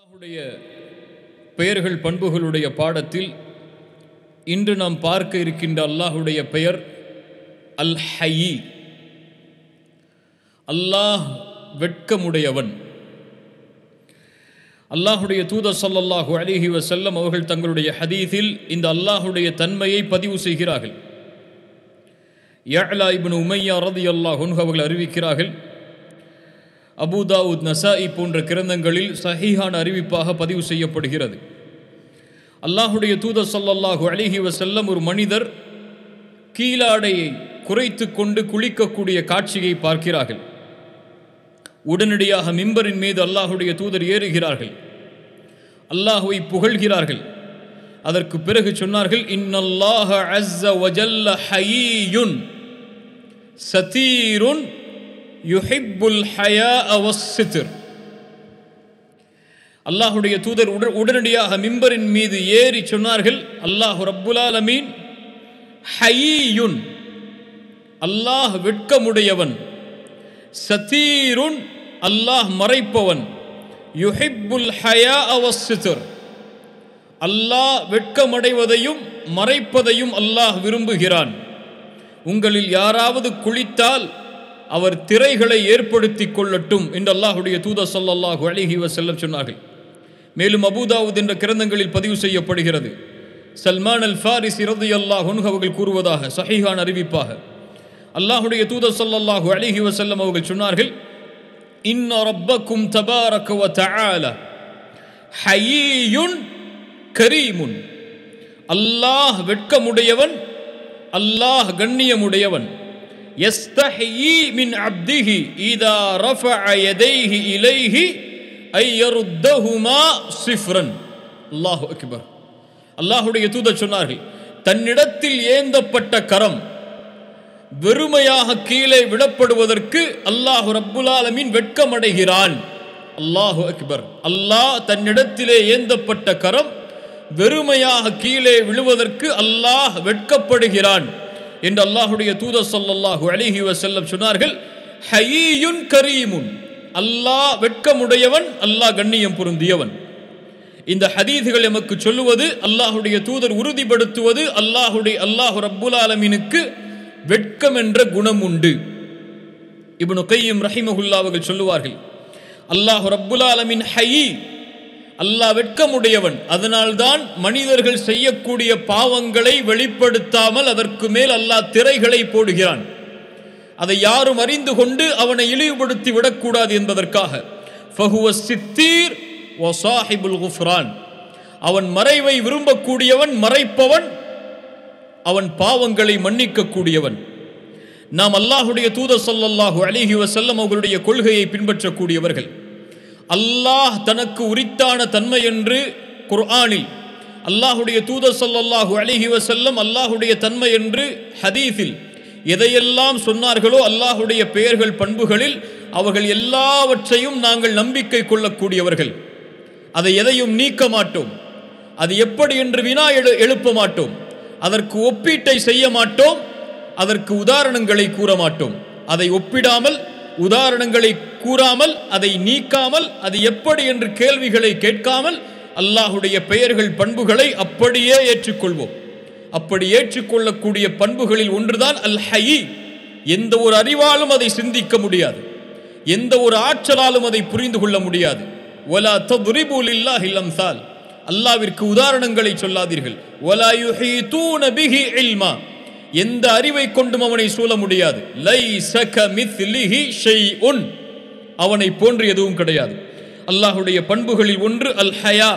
அல்லாஹுடைய பெயர்கள் பண்புகளுடைய பாடத்தில் இன்று நாம் பார்க்க இருக்கின்ற அல்லாஹுடைய பெயர் அல் ஹயி அல்லாஹ் வெட்கமுடையவன் அல்லாஹுடைய தூதர் ஸல்லல்லாஹு அலைஹி வஸல்லம் அவர்கள் தங்களுடைய ஹதீஸில் இந்த அல்லாஹுடைய தன்மையை பதிவு செய்கிறார்கள் யஅலா இப்னு உமையா ரலியல்லாஹு அன்ஹு அவர்கள் அறிவிக்கிறார்கள் அபூதாவுத் நசாஇ போன்ற கிரந்தங்களில் சஹீஹான அறிவிப்பாக பதிவு செய்யப்படுகிறது அல்லாஹுடைய தூதர் ஸல்லல்லாஹு அலைஹி வஸல்லம் ஒரு மனிதர் கீழாடையை குறைத்து கொண்டு குளிக்கக்கூடிய காட்சியை பார்க்கிறார்கள் உடனடியாக மிம்பரின் மீது அல்லாஹுடைய தூதர் ஏறுகிறார்கள் அல்லாஹுவை புகழ்கிறார்கள் அதற்கு பிறகு சொன்னார்கள் இன்னல்லாஹ அஸ்ஸ வஜல்ல ஹயீயுன் சதீருன் யுஹிப்புல் ஹயா அவசித்திர் அல்லாஹுடைய தூதர் உட உடனடியாக மிம்பரின் மீது ஏறி சொன்னார்கள் அல்லாஹு ரப்புல் ஆலமீன் ஹயீயுன் அல்லாஹ் வெட்கமுடையவன் சதீருன் அல்லாஹ் மறைப்பவன் யுஹிப்புல் ஹயா அவசித்திர் அல்லாஹ் வெட்கமடைவதையும் மறைப்பதையும் அல்லாஹ் விரும்புகிறான் உங்களில் யாராவது குளித்தால் அவர் திரைகளை ஏற்படுத்தி கொள்ளட்டும் என்று அல்லாஹுடைய தூதர் ஸல்லல்லாஹு அலைஹி வஸல்லம் சொன்னார்கள் மேலும் அபூதாவுத் என்ற கிரந்தங்களில் பதிவு செய்யப்படுகிறது சல்மான் அல் ஃபாரிஸ் இரதி அல்லாஹ் அவர்கள் கூறுவதாக சஹீஹான் அறிவிப்பாக அல்லாஹுடைய தூதர் ஸல்லல்லாஹு அலைஹி வஸல்லம் அவர்கள் சொன்னார்கள் இன்ன ரப்பக்கும் தபாரக வ தஆலா ஹயீயுன் கரீமுன் அல்லாஹ் வெட்கமுடையவன் அல்லாஹ் கண்ணியமுடையவன் يستحيي من عبده إذا رفع يديه إليه أن يردهما صفرا الله أكبر அல்லாஹுடைய தூதர் சொன்னார்கள் தன்னிடத்தில் ஏந்தப்பட்ட கரம் வெறுமையாக கீழே விடப்படுவதற்கு அல்லாஹு ரப்புல் ஆலமீன் வெட்கமடைகிறான் அல்லாஹு அக்பர் அல்லாஹ் தன்னிடத்திலே ஏந்தப்பட்ட கரம் வெறுமையாக கீழே விழுவதற்கு அல்லாஹ் வெட்கப்படுகிறான் என்று அல்லாஹுடைய தூதர் சொல்லல்லாஹு அலிஹி வசல்லம் சொன்னார்கள் ஹயீயுன் கரீமுன் அல்லாஹ் வெட்கமுடையவன் அல்லாஹ் கண்ணியம் பொருந்தியவன் இந்த ஹதீதுகள் எமக்கு சொல்லுவது அல்லாஹுடைய தூதர் உறுதிப்படுத்துவது அல்லாஹுடைய அல்லாஹு ரப்புல் ஆலமீனுக்கு வெட்கம் என்ற குணம் உண்டு இப்னு கையும் ரஹிமகுல்லா அவர்கள் சொல்லுவார்கள் அல்லாஹு ரப்புல் ஆலமின் ஹயி அல்லாஹ் வெட்கமுடையவன் அதனால்தான் மனிதர்கள் செய்யக்கூடிய பாவங்களை வெளிப்படுத்தாமல் அதற்கு மேல் அல்லாஹ் திரைகளை போடுகிறான் அதை யாரும் அறிந்து கொண்டு அவனை இழிவுபடுத்தி விடக்கூடாது என்பதற்காக ஃபஹுவ சித்தீர் ஓ சாஹிபுல் குஃப்ரான் அவன் மறைவை விரும்பக்கூடியவன் மறைப்பவன் அவன் பாவங்களை மன்னிக்கக்கூடியவன் நாம் அல்லாஹுடைய தூதர் சொல்லல்லாஹு அலிஹி வசல்லம் அவர்களுடைய கொள்கையை பின்பற்றக்கூடியவர்கள் அல்லாஹ் தனக்கு உரித்தான தன்மை என்று குர்ஆனில் அல்லாஹுடைய தூதர் சொல்லல்லாஹு அலிஹி வசல்லம் அல்லாஹுடைய தன்மை என்று ஹதீஸில் எதையெல்லாம் சொன்னார்களோ அல்லாஹுடைய பெயர்கள் பண்புகளில் அவர்கள் எல்லாவற்றையும் நாங்கள் நம்பிக்கை கொள்ளக்கூடியவர்கள் அதை எதையும் நீக்க மாட்டோம் அது எப்படி என்று வினா எழு எழுப்ப மாட்டோம் அதற்கு ஒப்பீட்டை செய்ய மாட்டோம் அதற்கு உதாரணங்களை கூற மாட்டோம் அதை ஒப்பிடாமல் உதாரணங்களை கூறாமல் அதை நீக்காமல் அது எப்படி என்று கேள்விகளை கேட்காமல் அல்லாஹுடைய பெயர்கள் பண்புகளை அப்படியே ஏற்றுக்கொள்வோம் அப்படி ஏற்றுக்கொள்ளக்கூடிய பண்புகளில் ஒன்றுதான் அல் ஹயி எந்த ஒரு அறிவாலும் அதை சிந்திக்க முடியாது எந்த ஒரு ஆற்றலாலும் அதை புரிந்து கொள்ள முடியாது ஒலா ததுரிபுல் இல்லா ஹில்லம்சால் அல்லாவிற்கு உதாரணங்களை சொல்லாதீர்கள் ஒலா யுஹீதூன பிஹி இல்மா எந்த அறிவை கொண்டும் அவனை சூழ முடியாது லை சக மித்லிஹி ஷைஉன் அவனை போன்று எதுவும் கிடையாது அல்லாஹுடைய பண்புகளில் ஒன்று அல் ஹயா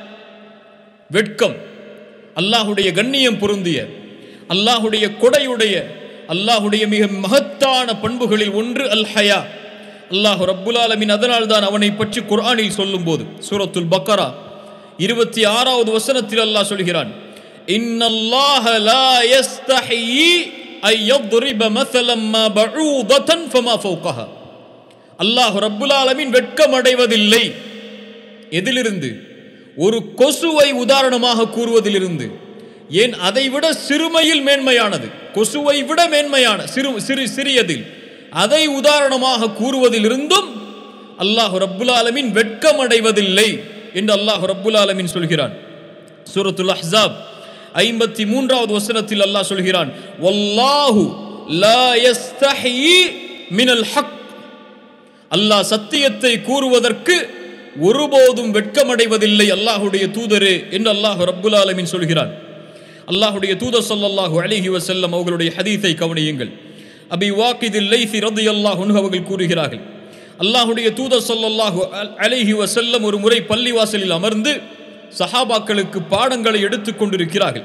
வெட்கம் அல்லாஹுடைய கண்ணியம் பொருந்திய அல்லாஹுடைய கொடையுடைய அல்லாஹுடைய மிக மகத்தான பண்புகளில் ஒன்று அல் ஹயா அல்லாஹு ரப்புல் ஆலமின் அதனால் தான் அவனை பற்றி குர்ஆனில் சொல்லும்போது சூரத்துல் பக்கரா இருபத்தி ஆறாவது வசனத்தில் அல்லாஹ் சொல்கிறான் இன்னல்லாஹ லா யஸ்தஹி ஐ யضرب مثلا ما بعوضة فما فوقها அல்லாஹ் ரப்புல் ஆலமீன் வெட்கம் அடைவதில்லை எதிலிருந்து ஒரு கொசுவை உதாரணமாக கூறுவதிலிருந்து ஏன் அதை விட சிறுமையில் மேன்மையானது கொசுவை விட மேன்மையான சிறு சிறு சிறியதில் அதை உதாரணமாக கூறுவதிலிருந்தும் அல்லாஹ் ரப்புல் ஆலமீன் வெட்கம் அடைவதில்லை என்று அல்லாஹ் ரப்புல் ஆலமீன் சொல்கிறான் சூரத்துல் அஹ்ஸாப் ஐம்பத்தி மூன்றாவது வசனத்தில் அல்லாஹ் சொல்கிறான் வல்லாஹு லா யஸ்தஹி மினல் ஹக் அல்லாஹ் சத்தியத்தை கூறுவதற்கு ஒருபோதும் வெட்கமடைவதில்லை அல்லாஹுடைய தூதரே என்று அல்லாஹ் ரப்புல் ஆலமீன் சொல்கிறான் அல்லாஹுடைய தூதர் ஸல்லல்லாஹு அலைஹி வஸல்லம் அவர்களுடைய ஹதீஸை கவனியுங்கள் அபி வாக்கிதில் லைசி ரலியல்லாஹு அன்ஹு அவர்கள் கூறுகிறார்கள் அல்லாஹுடைய தூதர் ஸல்லல்லாஹு அல்- அலைஹி வஸல்லம் ஒரு முறை பள்ளிவாசலில் அமர்ந்து சஹாபாக்களுக்கு பாடங்களை எடுத்துக் கொண்டிருக்கிறார்கள்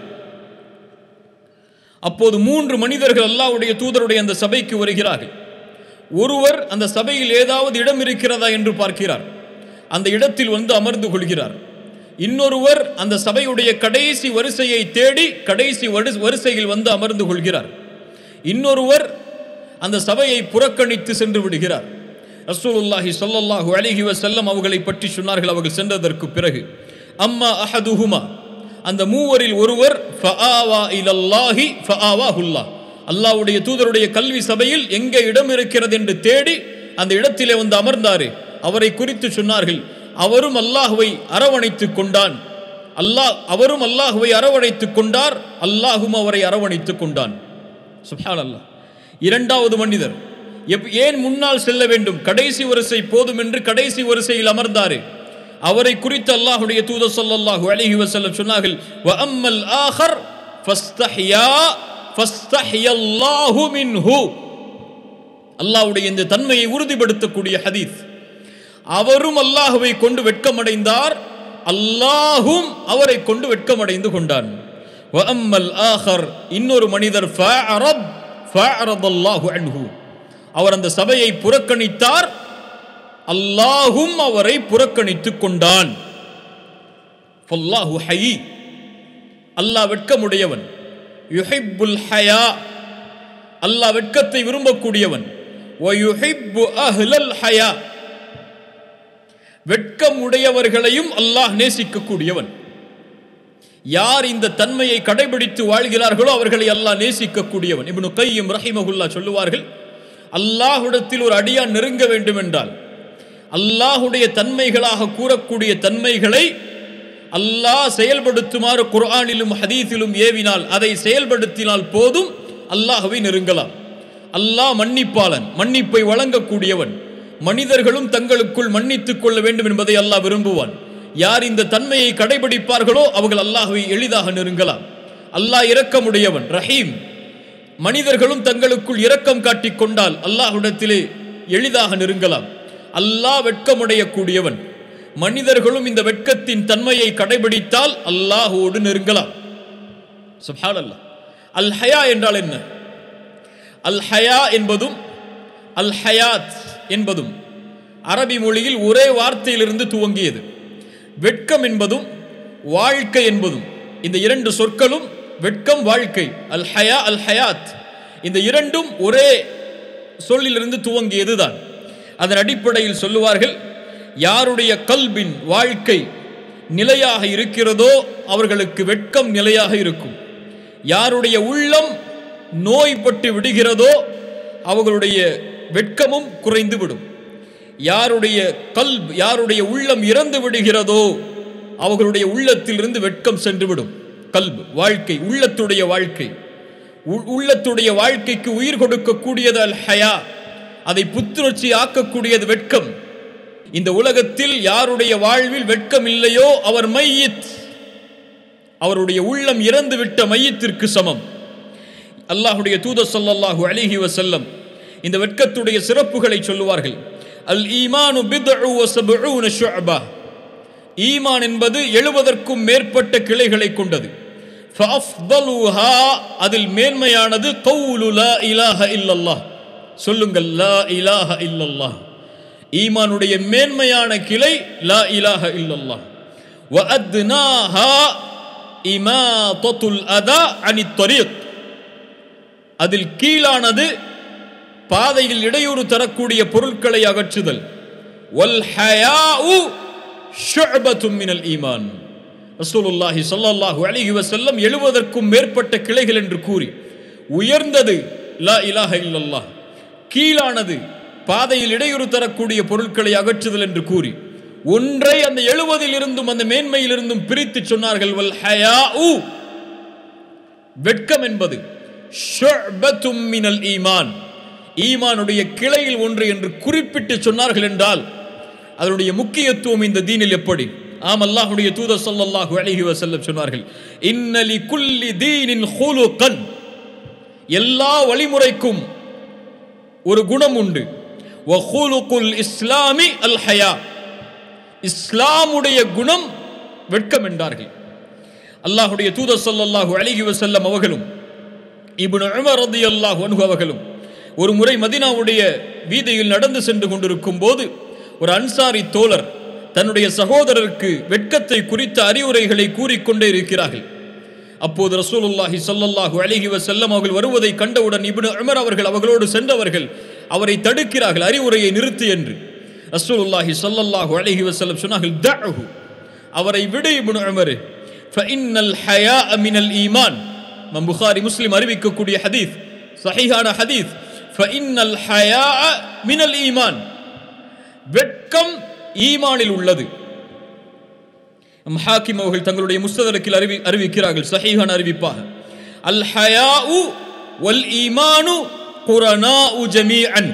அப்போது மூன்று மனிதர்கள் அல்லாஹ்வுடைய தூதருடைய அந்த சபைக்கு வருகிறார்கள் ஒருவர் அந்த சபையில் ஏதாவது இடம் இருக்கிறதா என்று பார்க்கிறார் அந்த இடத்தில் வந்து அமர்ந்து கொள்கிறார் இன்னொருவர் அந்த சபையுடைய கடைசி வரிசையை தேடி கடைசி வரு- வரிசையில் வந்து அமர்ந்து கொள்கிறார் இன்னொருவர் அந்த சபையை புறக்கணித்து சென்று விடுகிறார் ரசூலுல்லாஹி ஸல்லல்லாஹு அலைஹி வஸல்லம் அவர்களை பற்றி சொன்னார்கள் அவர்கள் சென்றதற்கு பிறகு அம்மா அஹதுஹுமா அந்த மூவரில் ஒருவர் ஃபஆவா இலல்லாஹி ஃபஆவாஹுல்லாஹ் அல்லாஹ்வுடைய தூதருடைய கல்வி சபையில் எங்கே இடம் இருக்கிறது என்று தேடி அந்த இடத்திலே வந்து அமர்ந்தாரு அவரை குறித்து சொன்னார்கள் அவரும் அல்லாஹுவை அரவணைத்துக் கொண்டான் அல்லாஹ் அவரும் அல்லாஹுவை அரவணைத்துக் கொண்டார் அல்லாஹும் அவரை அரவணைத்துக் கொண்டான் சுப்ஹான் அல்லாஹ் இரண்டாவது மனிதர் எப்- ஏன் முன்னால் செல்ல வேண்டும் கடைசி வரிசை போதும் என்று கடைசி வரிசையில் அமர்ந்தாரு அவரை குறித்து அல்லாஹுடைய தூதர் ஸல்லல்லாஹு அலைஹி வஸல்லம் சொன்னார்கள் வ அம்மல் ஆஹர் ஃபஸ்தஹியா ஃபஸ்தஹியல்லாஹு மின்ஹு அல்லாஹ்வுடைய இந்த தன்மையை உறுதிப்படுத்தக்கூடிய ஹதீஸ் அவரும் அல்லாஹுவை கொண்டு வெட்கமடைந்தார் அல்லாஹும் அவரை கொண்டு வெட்கமடைந்து கொண்டான் வ அம்மல் ஆஹர் இன்னொரு மனிதர் ஃபஅரத் ஃபஅரதல்லாஹு அன்ஹு அவர் அந்த சபையை புறக்கணித்தார் அல்லாஹும் அவரை புறக்கணித்துக் கொண்டான் ஃபல்லாஹு ஹயி அல்லாஹ் வெட்கமுடையவன் யுஹிப்புல் ஹயா அல்லாஹ் வெட்கத்தை விரும்பக்கூடியவன் வ யுஹிப்பு அஹ்லல் ஹயா வெட்கம் உடையவர்களையும் அல்லாஹ் நேசிக்கக்கூடியவன் யார் இந்த தன்மையை கடைபிடித்து வாழ்கிறார்களோ அவர்களை அல்லாஹ் நேசிக்கக்கூடியவன் இப்னு கையும் ரஹிமகுல்லா சொல்லுவார்கள் அல்லாஹ்விடத்தில் ஒரு அடியான் நெருங்க வேண்டும் என்றால் அல்லாஹுடைய தன்மைகளாக கூறக்கூடிய தன்மைகளை அல்லாஹ் செயல்படுத்துமாறு குர்ஆனிலும் ஹதீஸிலும் ஏவினால் அதை செயல்படுத்தினால் போதும் அல்லாஹ்வை நெருங்கலாம் அல்லாஹ் மன்னிப்பாளன் மன்னிப்பை வழங்கக்கூடியவன் மனிதர்களும் தங்களுக்குள் மன்னித்துக் கொள்ள வேண்டும் என்பதை அல்லாஹ் விரும்புவான் யார் இந்த தன்மையை கடைபிடிப்பார்களோ அவர்கள் அல்லாஹ்வை எளிதாக நெருங்கலாம் அல்லாஹ் இரக்கமுடையவன் ரஹீம் மனிதர்களும் தங்களுக்குள் இரக்கம் காட்டிக் கொண்டால் அல்லாஹ்விடத்திலே எளிதாக நெருங்கலாம் அல்லாஹ் வெட்கமுடைய கூடியவன் மனிதர்களும் இந்த வெட்கத்தின் தன்மையை கடைபிடித்தால் அல்லாஹோடு நெருங்கலாம் சுப்ஹான் அல்லாஹ் அல் ஹயா என்றால் என்ன அல் ஹயா என்பதும் அல் ஹயாத் என்பதும் அரபி மொழியில் ஒரே வார்த்தையிலிருந்து துவங்கியது வெட்கம் என்பதும் வாழ்க்கை என்பதும் இந்த இரண்டு சொற்களும் வெட்கம் வாழ்க்கை அல் ஹயா அல் ஹயாத் இந்த இரண்டும் ஒரே சொல்லிலிருந்து துவங்கியதுதான் அதன் அடிப்படையில் சொல்லுவார்கள் யாருடைய கல்பின் வாழ்க்கை நிலையாக இருக்கிறதோ அவர்களுக்கு வெட்கம் நிலையாக இருக்கும் யாருடைய உள்ளம் நோய்பட்டு விடுகிறதோ அவர்களுடைய வெட்கமும் குறைந்து விடும் யாருடைய கல்ப் யாருடைய உள்ளம் இறந்து விடுகிறதோ அவர்களுடைய உள்ளத்திலிருந்து வெட்கம் சென்றுவிடும் கல்ப் வாழ்க்கை உள்ளத்துடைய வாழ்க்கை உ- உள்ளத்துடைய வாழ்க்கைக்கு உயிர் கொடுக்கக்கூடியது அல் ஹயா அதை புத்துணர்ச்சி ஆக்கக்கூடியது வெட்கம் இந்த உலகத்தில் யாருடைய வாழ்வில் வெட்கம் இல்லையோ அவர் மையித் அவருடைய உள்ளம் இறந்து விட்ட மையத்திற்கு சமம் அல்லாஹுடைய தூதர் ஸல்லல்லாஹு அலைஹி வஸல்லம் இந்த வெட்கத்துடைய சிறப்புகளை சொல்லுவார்கள் அல் ஈமானு பித்உ வ சப்ஊன ஷுஅபா ஈமான் என்பது எழுபதற்கும் மேற்பட்ட கிளைகளை கொண்டது ஃபஅஃதலுஹா அதில் மேன்மையானது கௌலு லா இலாஹ இல்லல்லாஹ் சொல்லுங்கள் லா இலாஹ இல்லல்லாஹ் ஈமானுடைய மேன்மையான கிளை லா இலாஹ இல்லல்லாஹ் வ அத்னாஹா இமாதத்துல் அதா அனித் தரீக் அதில் கீழானது பாதையில் இடையூறு தரக்கூடிய பொருட்களை அகற்றுதல் வல் ஹயாஉ ஷுஅபத்தும் மினல் ஈமான் ரசூலுல்லாஹி ஸல்லல்லாஹு அலைஹி வஸல்லம் எழுவதற்கும் மேற்பட்ட கிளைகள் என்று கூறி உயர்ந்தது லா இலாஹ இல்லல்லாஹ் கீழானது பாதையில் இடையூறு தரக்கூடிய பொருட்களை அகற்றுதல் என்று கூறி ஒன்றை அந்த எழுபதில் இருந்தும் அந்த மேன்மையில் இருந்தும் பிரித்து சொன்னார்கள் வல் ஹயாஉ வெட்கம் என்பது ஷுஅபத்தும் மினல் ஈமான் ஈமானுடைய கிளையில் ஒன்று என்று குறிப்பிட்டு சொன்னார்கள் என்றால் அதனுடைய முக்கியத்துவம் இந்த தீனில் எப்படி ஆம் அல்லாஹ்வுடைய தூதர் ஸல்லல்லாஹு அலைஹி வஸல்லம் சொன்னார்கள் இன்னலி குல்லி தீனின் ஹுலுகன் எல்லா வழிமுறைக்கும் ஒரு குணம் உண்டு வஹுலுகுல் இஸ்லாமி அல் ஹயா இஸ்லாமுடைய குணம் வெட்கம் என்றார்கள் அல்லாஹ்வுடைய தூதர் ஸல்லல்லாஹு அலைஹி வஸல்லம் அவர்களும் இப்னு உமர் ரலியல்லாஹு அன்ஹு அவர்களும் ஒரு முறை மதீனாவுடைய வீதியில் நடந்து சென்று கொண்டிருக்கும் போது ஒரு அன்சாரி தோழர் தன்னுடைய சகோதரருக்கு வெட்கத்தை குறித்த அறிவுரைகளை கூறிக்கொண்டே இருக்கிறார்கள் அப்போது ரசூலுல்லாஹி ஸல்லல்லாஹு அலைஹி வஸல்லம் அவர்கள் வருவதை கண்டவுடன் இப்னு உமர் அவர்கள் அவர்களோடு சென்றவர்கள் அவரை தடுக்கிறார்கள் அறிவுரையை நிறுத்து என்று ரசூலுல்லாஹி ஸல்லல்லாஹு அலைஹி வஸல்லம் சொன்னார்கள் தஅஹு அவரை விடு இப்னு உமர் ஃபஇன்னல் ஹயாஅ மினல் ஈமான் மம் புகாரி முஸ்லிம் அறிவிக்கக்கூடிய ஹதீஸ் சஹீஹான ஹதீஸ் ஃபஇன்னல் ஹயாஅ மினல் ஈமான் வெட்கம் ஈமானில் உள்ளது ஹாக்கிம் அவர்கள் தங்களுடைய முஸ்ததரக்கில் அறிவி அறிவிக்கிறார்கள் சஹீஹான அறிவிப்பாக அல் ஹயாஉ வல் ஈமானு குரனாஉ ஜமீஅன்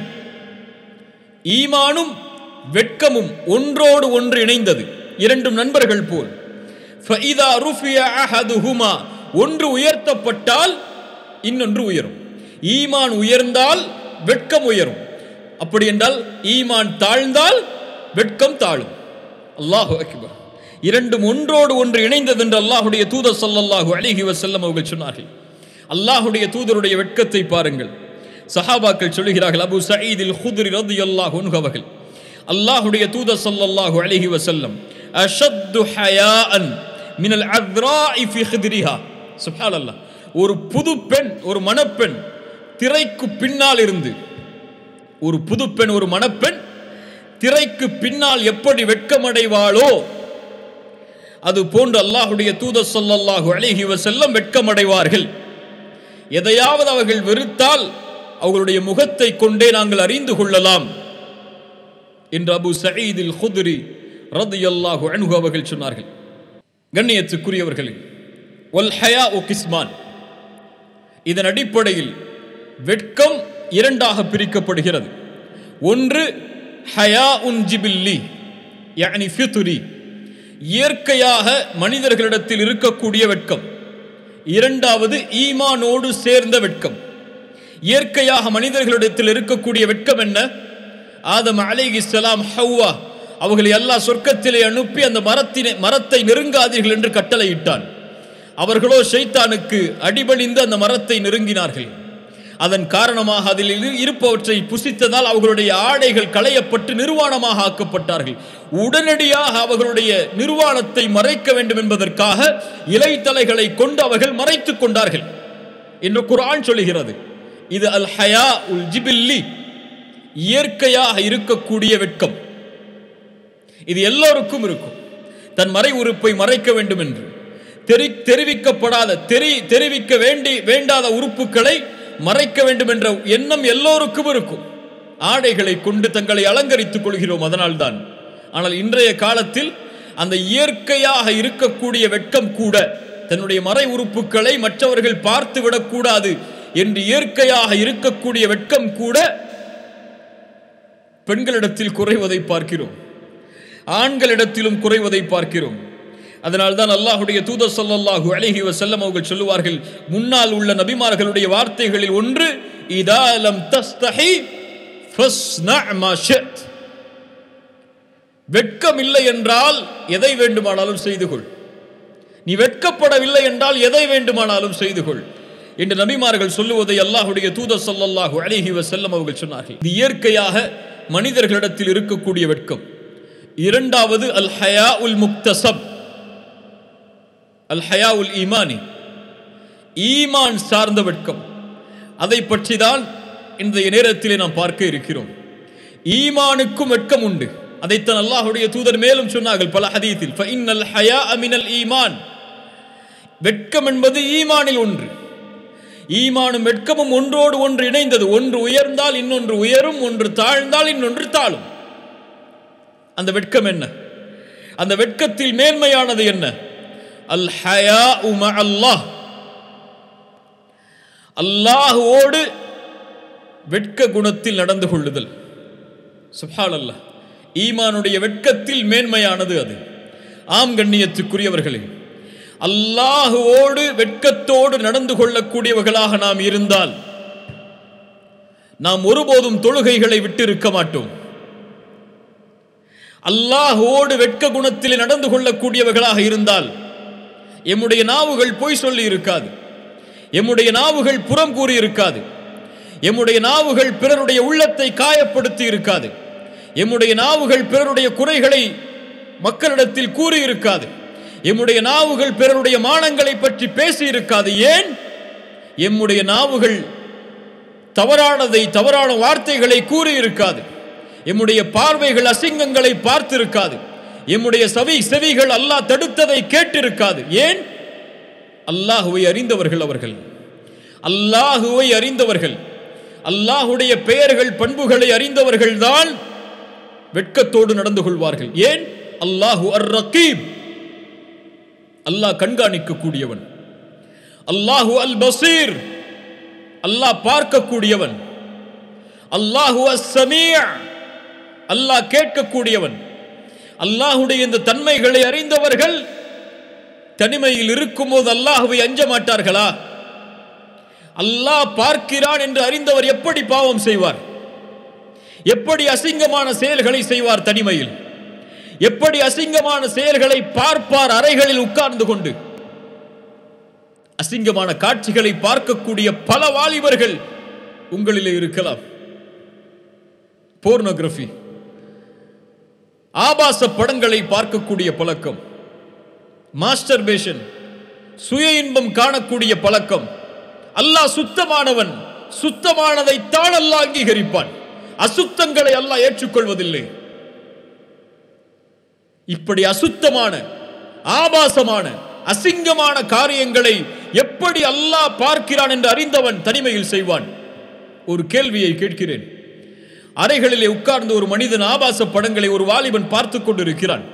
ஈமானும் வெட்கமும் ஒன்றோடு ஒன்று இணைந்தது இரண்டும் நண்பர்கள் போல் ஃபஇதா ருஃபிய அஹதுஹுமா ஒன்று உயர்த்தப்பட்டால் இன்னொன்று உயரும் ஈமான் உயர்ந்தால் வெட்கம் உயரும் அப்படி என்றால் ஈமான் தாழ்ந்தால் வெட்கம் தாழும் அல்லாஹு அக்பர் இரண்டும் ஒன்றோடு ஒன்று இணைந்தது என்று அல்லாஹுடைய தூதர் ஸல்லல்லாஹு அலைஹி வஸல்லம் அவர்கள் சொன்னார்கள் அல்லாஹுடைய தூதருடைய வெட்கத்தை பாருங்கள் சஹாபாக்கள் சொல்லுகிறார்கள் அபு சயீதில் ஹுத்ரி ரலியல்லாஹு அன்ஹு அவர்கள் அல்லாஹுடைய தூதர் ஸல்லல்லாஹு அலைஹி வஸல்லம் அஷத்து ஹயாஅன் மினல் அத்ராஇ ஃபி ஹித்ரிஹா சுப்ஹானல்லாஹ் ஒரு புது பெண் ஒரு மணப்பெண் திரைக்கு பின்னால் இருந்து ஒரு புது பெண் ஒரு மணப்பெண் திரைக்கு பின்னால் எப்படி வெட்கமடைவாளோ அது போன்று அல்லாஹுடைய தூதர் ஸல்லல்லாஹு அலைஹி வஸல்லம் வெட்கமடைவார்கள் எதையாவது அவர்கள் வெறுத்தால் அவர்களுடைய முகத்தை கொண்டே நாங்கள் அறிந்து கொள்ளலாம் என்று அபு சயீதில் ஹுத்ரி ரதியல்லாஹு அன்ஹு அவர்கள் சொன்னார்கள் கண்ணியத்துக்குரியவர்களே வல் ஹயா ஒ கிஸ்மான் இதன் அடிப்படையில் வெட்கம் இரண்டாக பிரிக்கப்படுகிறது ஒன்று ஹயா உன் ஜிபில்லி யானி ஃபித்ரி இயற்கையாக மனிதர்களிடத்தில் இருக்கக்கூடிய வெட்கம் இரண்டாவது ஈமானோடு சேர்ந்த வெட்கம் இயற்கையாக மனிதர்களிடத்தில் இருக்கக்கூடிய வெட்கம் என்ன ஆதம் அலைஹிஸ்ஸலாம் ஹவ்வா அவர்களை அல்லாஹ் சொர்க்கத்திலே அனுப்பி அந்த மரத்தினை மரத்தை நெருங்காதீர்கள் என்று கட்டளையிட்டான் அவர்களோ ஷைத்தானுக்கு அடிபணிந்து அந்த மரத்தை நெருங்கினார்கள் அதன் காரணமாக அதில் இரு- இருப்பவற்றை புசித்ததால் அவர்களுடைய ஆடைகள் களையப்பட்டு நிர்வாணமாக ஆக்கப்பட்டார்கள் உடனடியாக அவர்களுடைய நிர்வாணத்தை மறைக்க வேண்டும் என்பதற்காக இலைத்தலைகளை கொண்டு அவர்கள் மறைத்துக் கொண்டார்கள் என்று குர்ஆன் சொல்லுகிறது இது அல் ஹயா உல் ஜிபில்லி இயற்கையாக இருக்கக்கூடிய வெட்கம் இது எல்லோருக்கும் இருக்கும் தன் மறை உறுப்பை மறைக்க வேண்டும் என்று தெரி தெரிவிக்கப்படாத தெரி தெரிவிக்க வேண்டி வேண்டாத உறுப்புகளை மறைக்க வேண்டும் என்ற எண்ணம் எல்லோருக்கும் இருக்கும் ஆடைகளை கொண்டு தங்களை அலங்கரித்துக் கொள்கிறோம் அதனால்தான் ஆனால் இன்றைய காலத்தில் அந்த இயற்கையாக இருக்கக்கூடிய வெட்கம் கூட தன்னுடைய மறை உறுப்புகளை மற்றவர்கள் பார்த்து விடக்கூடாது என்று இயற்கையாக இருக்கக்கூடிய வெட்கம் கூட பெண்களிடத்தில் குறைவதை பார்க்கிறோம் ஆண்களிடத்திலும் குறைவதை பார்க்கிறோம் அதனால்தான் அல்லாஹுடைய தூதர் ஸல்லல்லாஹு அலைஹி வஸல்லம் அவர்கள் சொல்லுவார்கள் முன்னால் உள்ள நபிமார்களுடைய வார்த்தைகளில் ஒன்று இதா லம் தஸ்தஹி ஃபஸ்னா மா ஷித் வெட்கம் இல்லை என்றால் எதை வேண்டுமானாலும் செய்து கொள் நீ வெட்கப்படவில்லை என்றால் எதை வேண்டுமானாலும் செய்து கொள் என்று நபிமார்கள் சொல்லுவதை அல்லாஹுடைய தூதர் ஸல்லல்லாஹு அலைஹி வஸல்லம் அவர்கள் சொன்னார்கள் இது இயற்கையாக மனிதர்களிடத்தில் இருக்கக்கூடிய வெட்கம் இரண்டாவது அல் ஹயா உல் முக்தசப் அல் ஹயா உல் ஈமானி ஈமான் சார்ந்த வெட்கம் அதை பற்றி தான் இன்றைய நேரத்திலே நாம் பார்க்க இருக்கிறோம் ஈமானுக்கும் வெட்கம் உண்டு அதைத்தான் அல்லாஹுடைய தூதர் மேலும் சொன்னார்கள் பல ஹதீத்தில் ஃபஇன்னல் ஹயா மினல் ஈமான் வெட்கம் என்பது ஈமானில் ஒன்று ஈமானும் வெட்கமும் ஒன்றோடு ஒன்று இணைந்தது ஒன்று உயர்ந்தால் இன்னொன்று உயரும் ஒன்று தாழ்ந்தால் இன்னொன்று தாழும் அந்த வெட்கம் என்ன அந்த வெட்கத்தில் மேன்மையானது என்ன அல் ஹயா உம அல்லாஹ் அல்லாஹுவோடு வெட்க குணத்தில் நடந்து கொள்ளுதல் சுப்ஹான் அல்லாஹ் ஈமானுடைய வெட்கத்தில் மேன்மையானது அது ஆம் கண்ணியத்துக்குரியவர்களே அல்லாஹுவோடு வெட்கத்தோடு நடந்து கொள்ளக்கூடியவர்களாக நாம் இருந்தால் நாம் ஒருபோதும் தொழுகைகளை விட்டு இருக்க மாட்டோம் அல்லாஹோடு வெட்க குணத்தில் நடந்து கொள்ளக்கூடியவர்களாக இருந்தால் எம்முடைய நாவுகள் பொய் சொல்லி இருக்காது எம்முடைய நாவுகள் புறம் கூறி இருக்காது எம்முடைய நாவுகள் பிறருடைய உள்ளத்தை காயப்படுத்தி இருக்காது எம்முடைய நாவுகள் பிறருடைய குறைகளை மக்களிடத்தில் கூறி இருக்காது எம்முடைய நாவுகள் பிறருடைய மானங்களை பற்றி பேசி இருக்காது ஏன் எம்முடைய நாவுகள் தவறானதை தவறான வார்த்தைகளை கூறி இருக்காது எம்முடைய பார்வைகள் அசிங்கங்களை பார்த்திருக்காது எம்முடைய செவி செவிகள் அல்லாஹ் தடுத்ததை கேட்டிருக்காது ஏன் அல்லாஹுவை அறிந்தவர்கள் அவர்கள் அல்லாஹுவை அறிந்தவர்கள் அல்லாஹுடைய பெயர்கள் பண்புகளை அறிந்தவர்கள் தான் வெட்கத்தோடு நடந்து கொள்வார்கள் ஏன் அல்லாஹு அர் ரகீப் அல்லாஹ் கண்காணிக்கக்கூடியவன் அல்லாஹு அல் பசீர் அல்லாஹ் பார்க்கக்கூடியவன் அல்லாஹு அஸ்ஸமீ' அல்லாஹ் கேட்கக்கூடியவன் அல்லாஹுடைய இந்த தன்மைகளை அறிந்தவர்கள் தனிமையில் இருக்கும்போது அல்லாஹுவை அஞ்ச மாட்டார்களா அல்லாஹ் பார்க்கிறான் என்று அறிந்தவர் எப்படி பாவம் செய்வார் எப்படி அசிங்கமான செயல்களை செய்வார் தனிமையில் எப்படி அசிங்கமான செயல்களை பார்ப்பார் அறைகளில் உட்கார்ந்து கொண்டு அசிங்கமான காட்சிகளை பார்க்கக்கூடிய பல வாலிபர்கள் உங்களிலே இருக்கலாம் போர்னோகிராஃபி ஆபாச படங்களை பார்க்கக்கூடிய பழக்கம் மாஸ்டர்பேஷன் சுய இன்பம் காணக்கூடிய பழக்கம் அல்லாஹ் சுத்தமானவன் சுத்தமானதை தான் அல்லாஹ் அங்கீகரிப்பான் அசுத்தங்களை அல்லாஹ் ஏற்றுக்கொள்வதில்லை இப்படி அசுத்தமான ஆபாசமான அசிங்கமான காரியங்களை எப்படி அல்லாஹ் பார்க்கிறான் என்று அறிந்தவன் தனிமையில் செய்வான் ஒரு கேள்வியை கேட்கிறேன் அறைகளிலே உட்கார்ந்து ஒரு மனிதன் ஆபாச படங்களை ஒரு வாலிபன் பார்த்து கொண்டிருக்கிறான்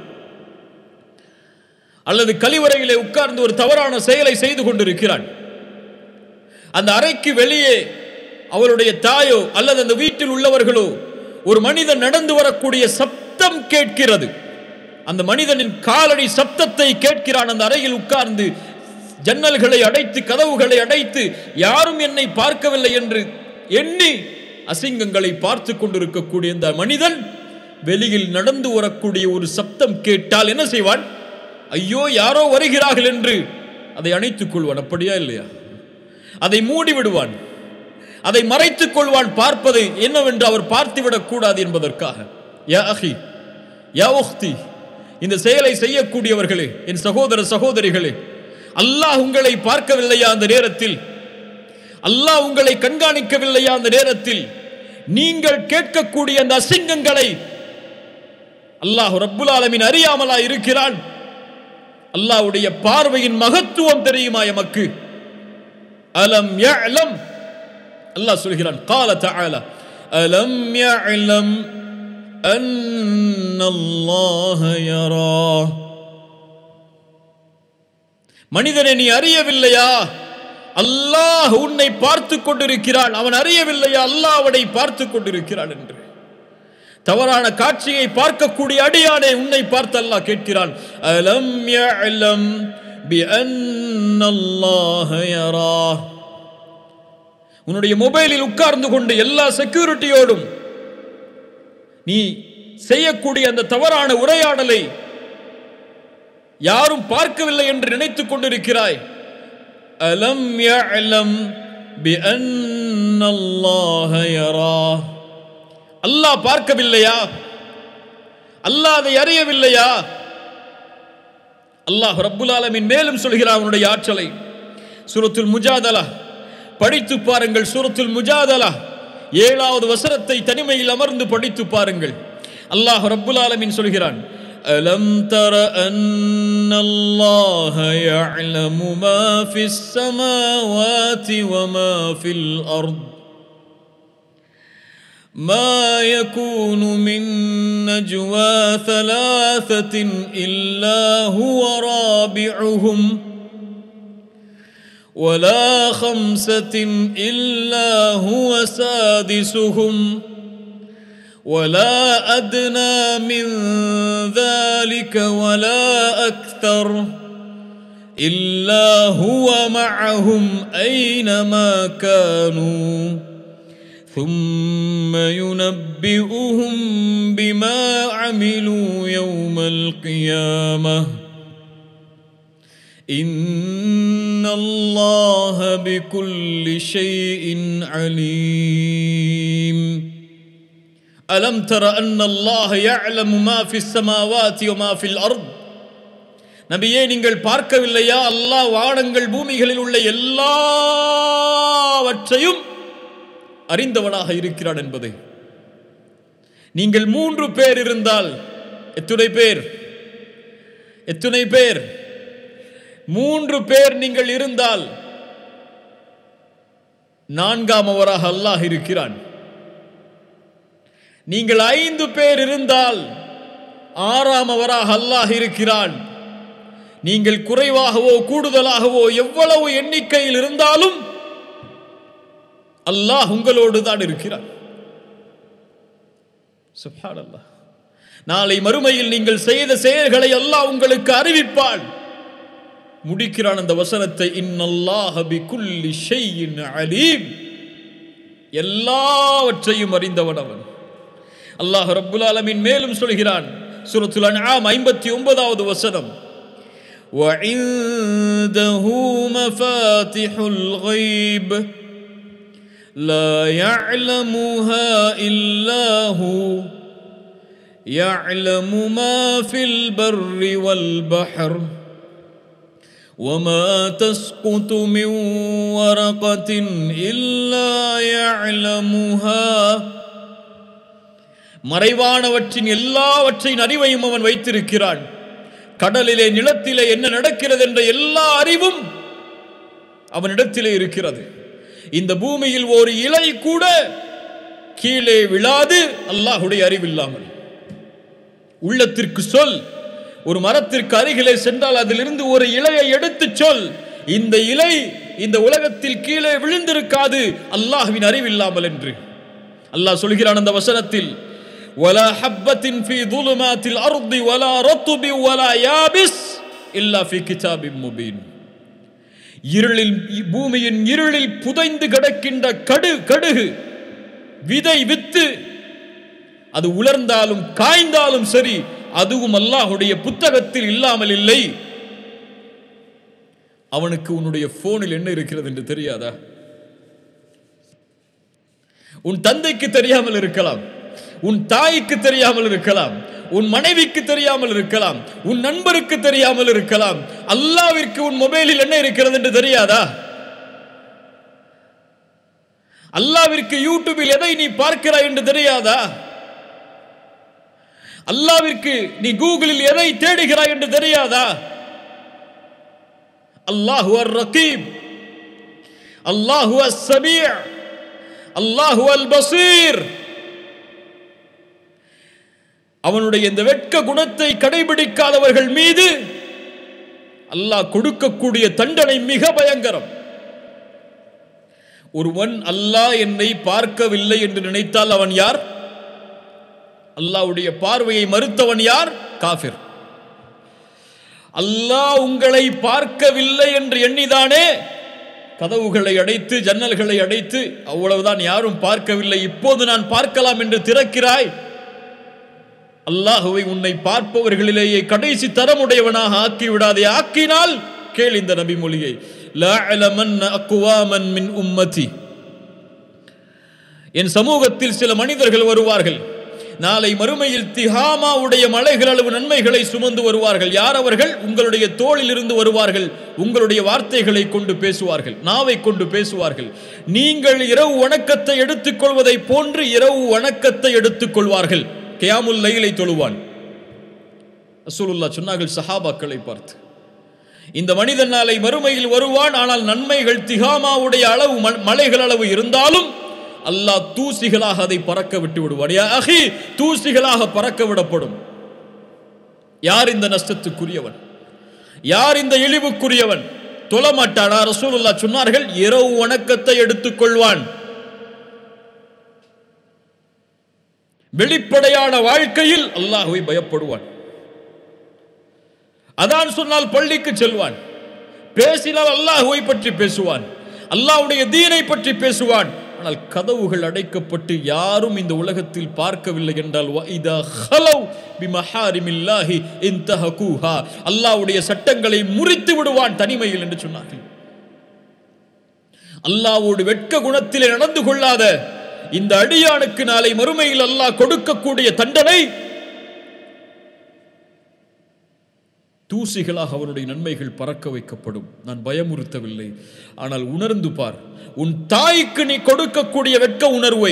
அல்லது கழிவறையிலே உட்கார்ந்து ஒரு தவறான செயலை செய்து கொண்டிருக்கிறான் அந்த அறைக்கு வெளியே அவருடைய தாயோ அல்லது அந்த வீட்டில் உள்ளவர்களோ ஒரு மனிதன் நடந்து வரக்கூடிய சப்தம் கேட்கிறது அந்த மனிதனின் காலடி சப்தத்தை கேட்கிறான் அந்த அறையில் உட்கார்ந்து ஜன்னல்களை அடைத்து கதவுகளை அடைத்து யாரும் என்னை பார்க்கவில்லை என்று எண்ணி அசிங்கங்களை பார்த்து கொண்டிருக்கக்கூடிய இந்த மனிதன் வெளியில் நடந்து வரக்கூடிய ஒரு சப்தம் கேட்டால் என்ன செய்வான் ஐயோ யாரோ வருகிறார்கள் என்று அதை அணைத்துக் கொள்வான் அப்படியா இல்லையா அதை மூடி விடுவான் அதை மறைத்துக் கொள்வான் பார்ப்பது என்னவென்று அவர் பார்த்துவிடக் கூடாது என்பதற்காக யா அஹி யா உக்தி இந்த செயலை செய்யக்கூடியவர்களே என் சகோதர சகோதரிகளே அல்லாஹ் உங்களை பார்க்கவில்லையா அந்த நேரத்தில் அல்லாஹ் உங்களை கண்காணிக்கவில்லையா அந்த நேரத்தில் நீங்கள் கேட்கக்கூடிய அந்த அசிங்கங்களை அல்லாஹ் ரப்புல் ஆலமீன் அறியாமலா இருக்கிறான் அல்லாஹ்வுடைய பார்வையின் மகத்துவம் தெரியுமா எமக்கு அலம் யஅலம் அல்லாஹ் சொல்கிறான் قال تعالى அலம் யஅலம் أن الله يراه மனிதனை நீ அறியவில்லையா அல்லாஹ் உன்னை பார்த்து கொண்டிருக்கிறான் அவன் அறியவில்லையா அல்லாஹ் அவனை பார்த்து கொண்டிருக்கிறான் என்று தவறான காட்சியை பார்க்கக்கூடிய அடியானே உன்னை பார்த்து அல்லாஹ் கேட்கிறான் அலம் யஅலம் بأن الله يراه உன்னுடைய மொபைலில் உட்கார்ந்து கொண்டு எல்லா செக்யூரிட்டியோடும் நீ செய்யக்கூடிய அந்த தவறான உரையாடலை யாரும் பார்க்கவில்லை என்று நினைத்துக் கொண்டிருக்கிறாய் அலம் யஅலம் بأن الله يراه அல்லாஹ் பார்க்கவில்லையா அல்லாஹ் அதை அறியவில்லையா அல்லாஹ் ரப்புல் ஆலமீன் மேலும் சொல்கிறான் அவனுடைய ஆற்றலை சூரத்துல் முஜாதலா படித்து பாருங்கள் சூரத்துல் முஜாதலா ஏழாவது வசனத்தை தனிமையில் அமர்ந்து படித்து பாருங்கள் அல்லாஹ் ரப்புல் ஆலமீன் சொல்கிறான் அலம் தர அன்னல்லாஹ يعلم ما في السماوات وما في الأرض ما يكون من نجوى ثلاثة إلا هو رابعهم ولا خمسة إلا هو سادسهم ولا أدنى من ذلك ولا أكثر إلا هو معهم أينما كانوا ثم ينبئهم بما عملوا يوم القيامة إن الله بكل شيء عليم ألم تر أن الله يعلم ما في السماوات وما في الأرض நபியே நீங்கள் பார்க்கவில்லையா அல்லாஹ் வானங்கள் பூமிகளில் உள்ள எல்லாவற்றையும் அறிந்தவனாக இருக்கிறான் என்பதை நீங்கள் மூன்று பேர் இருந்தால் எத்துணை பேர் எத்துணை பேர் மூன்று பேர் நீங்கள் இருந்தால் நான்காம் அவராக அல்லாஹ் இருக்கிறான் நீங்கள் ஐந்து பேர் இருந்தால் ஆறாம் அவராக அல்லாஹ் இருக்கிறான் நீங்கள் குறைவாகவோ கூடுதலாகவோ எவ்வளவு எண்ணிக்கையில் இருந்தாலும் அல்லாஹ் உங்களோடு தான் இருக்கிறார் சுப்ஹானல்லாஹ் நாளை மறுமையில் நீங்கள் செய்த செயல்களை அல்லாஹ் உங்களுக்கு அறிவிப்பான் முடிக்கிறான் அந்த வசனத்தை இன்னல்லாஹ பிகுல்லி ஷைஇன் அலீம் எல்லாவற்றையும் அறிந்தவன் அவன் அல்லாஹ் ரப்புல் ஆலமீன் மேலும் சொல்கிறான் சூரத்துல் அன்ஆம் 59வது வசனம் وعنده مفاتح الغيب لا يعلمها إلا هو يعلم ما في البر والبحر وما تسقط من ورقة إلا يعلمها மறைவானவற்றின் எல்லாவற்றின் அறிவையும் அவன் வைத்திருக்கிறான் கடலிலே நிலத்திலே என்ன நடக்கிறது என்ற எல்லா அறிவும் அவனிடத்திலே இருக்கிறது இந்த பூமியில் ஒரு இலை கூட கீழே விழாது அல்லாஹுடைய அறிவில்லாமல் உள்ளத்திற்கு சொல் ஒரு மரத்திற்கு அருகிலே சென்றால் அதிலிருந்து ஒரு இலையை எடுத்து சொல் இந்த இலை இந்த உலகத்தில் கீழே விழுந்திருக்காது அல்லாஹ்வின் அறிவில்லாமல் என்று அல்லாஹ் சொல்கிறான் அந்த வசனத்தில் ولا حبة في ظلمات الأرض ولا رطب ولا يابس إلا في كتاب مبين இருளில் பூமியின் இருளில் புதைந்து கிடக்கின்ற கடு கடுகு விதை வித்து அது உலர்ந்தாலும் காய்ந்தாலும் சரி அதுவும் அல்லாஹுடைய புத்தகத்தில் இல்லாமல் இல்லை அவனுக்கு உன்னுடைய போனில் என்ன இருக்கிறது என்று தெரியாதா உன் தந்தைக்கு தெரியாமல் இருக்கலாம் உன் தாய்க்கு தெரியாமல் இருக்கலாம் உன் மனைவிக்கு தெரியாமல் இருக்கலாம் உன் நண்பருக்கு தெரியாமல் இருக்கலாம் அல்லாவிற்கு உன் மொபைலில் என்ன இருக்கிறது என்று தெரியாதா அல்லாவிற்கு யூடியூபில் எதை நீ பார்க்கிறாய் என்று தெரியாதா அல்லாவிற்கு நீ கூகுளில் எதை தேடுகிறாய் என்று தெரியாதா அல்லாஹு அர் ரகீப் அல்லாஹு அஸ் சமீ அல்லாஹு அல் பசீர் அவனுடைய இந்த வெட்க குணத்தை கடைபிடிக்காதவர்கள் மீது அல்லாஹ் கொடுக்கக்கூடிய தண்டனை மிக பயங்கரம் ஒருவன் அல்லாஹ் என்னை பார்க்கவில்லை என்று நினைத்தால் அவன் யார் அல்லாஹ்வுடைய பார்வையை மறுத்தவன் யார் காஃபிர் அல்லாஹ் உங்களை பார்க்கவில்லை என்று எண்ணிதானே கதவுகளை அடைத்து ஜன்னல்களை அடைத்து அவ்வளவுதான் யாரும் பார்க்கவில்லை இப்போது நான் பார்க்கலாம் என்று திறக்கிறாய் அல்லாஹுவை உன்னை பார்ப்பவர்களிலேயே கடைசி தரமுடையவனாக ஆக்கி விடாதே ஆக்கினால் கேள் இந்த நபி மொழியை மின் உம்மதி என் சமூகத்தில் சில மனிதர்கள் வருவார்கள் நாளை மறுமையில் திஹாமாவுடைய மலைகள் அளவு நன்மைகளை சுமந்து வருவார்கள் யார் அவர்கள் உங்களுடைய தோளில் இருந்து வருவார்கள் உங்களுடைய வார்த்தைகளை கொண்டு பேசுவார்கள் நாவை கொண்டு பேசுவார்கள் நீங்கள் இரவு வணக்கத்தை எடுத்துக்கொள்வதை போன்று இரவு வணக்கத்தை எடுத்துக்கொள்வார்கள் கியாமுல் லைலை தொழுவான் ரசூலுல்லா சொன்னார்கள் சஹாபாக்களை பார்த்து இந்த மனிதன் நாளை மறுமையில் வருவான் ஆனால் நன்மைகள் திகாமாவுடைய அளவு மலைகள் அளவு இருந்தாலும் அல்லாஹ் தூசிகளாக அதை பறக்க விட்டு விடுவான் யா அஹி தூசிகளாக பறக்க விடப்படும் யார் இந்த நஷ்டத்துக்குரியவன் யார் இந்த இழிவுக்குரியவன் தொழமாட்டானா ரசூலுல்லா சொன்னார்கள் இரவு வணக்கத்தை எடுத்துக்கொள்வான் வெளிப்படையான வாழ்க்கையில் அல்லாஹுவை பயப்படுவான் அதான் சொன்னால் பள்ளிக்கு செல்வான் பேசினால் அல்லாஹுவை பற்றி பேசுவான் அல்லாஹ்வுடைய தீனை பற்றி பேசுவான் ஆனால் கதவுகள் அடைக்கப்பட்டு யாரும் இந்த உலகத்தில் பார்க்கவில்லை என்றால் வஇதா ஹலவ் பிமஹாரிமில்லாஹி இன்தஹகூஹா அல்லாஹ்வுடைய சட்டங்களை முறித்து விடுவான் தனிமையில் என்று சொன்னார்கள் அல்லாஹ்வோடு வெட்க குணத்திலே நடந்து கொள்ளாத இந்த அடியானுக்கு நாளை மறுமையில் அல்லாஹ் கொடுக்கக்கூடிய தண்டனை தூசிகளாக அவனுடைய நன்மைகள் பறக்க வைக்கப்படும் நான் பயமுறுத்தவில்லை ஆனால் உணர்ந்து பார் உன் தாய்க்கு நீ கொடுக்கக்கூடிய வெட்க உணர்வை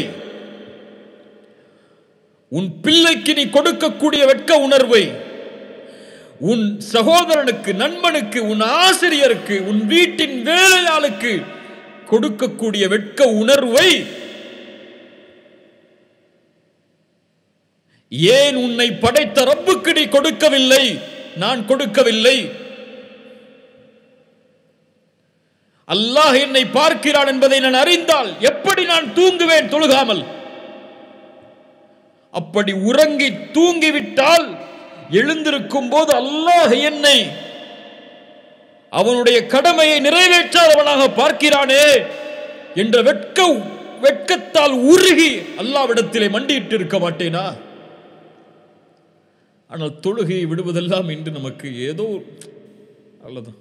உன் பிள்ளைக்கு நீ கொடுக்கக்கூடிய வெட்க உணர்வை உன் சகோதரனுக்கு நண்பனுக்கு உன் ஆசிரியருக்கு உன் வீட்டின் வேலையாளுக்கு கொடுக்கக்கூடிய வெட்க உணர்வை ஏன் உன்னை படைத்த ரப்புக்கு நீ கொடுக்கவில்லை நான் கொடுக்கவில்லை அல்லாஹ் என்னை பார்க்கிறான் என்பதை நான் அறிந்தால் எப்படி நான் தூங்குவேன் தொழுகாமல் அப்படி உறங்கி தூங்கிவிட்டால் எழுந்திருக்கும் போது அல்லாஹ் என்னை அவனுடைய கடமையை நிறைவேற்றாதவனாக பார்க்கிறானே என்ற வெட்க வெட்கத்தால் உருகி அல்லாவிடத்திலே மண்டியிட்டு இருக்க மாட்டேனா ஆனால் தொழுகையை விடுவதெல்லாம் இன்று நமக்கு ஏதோ அல்லதான்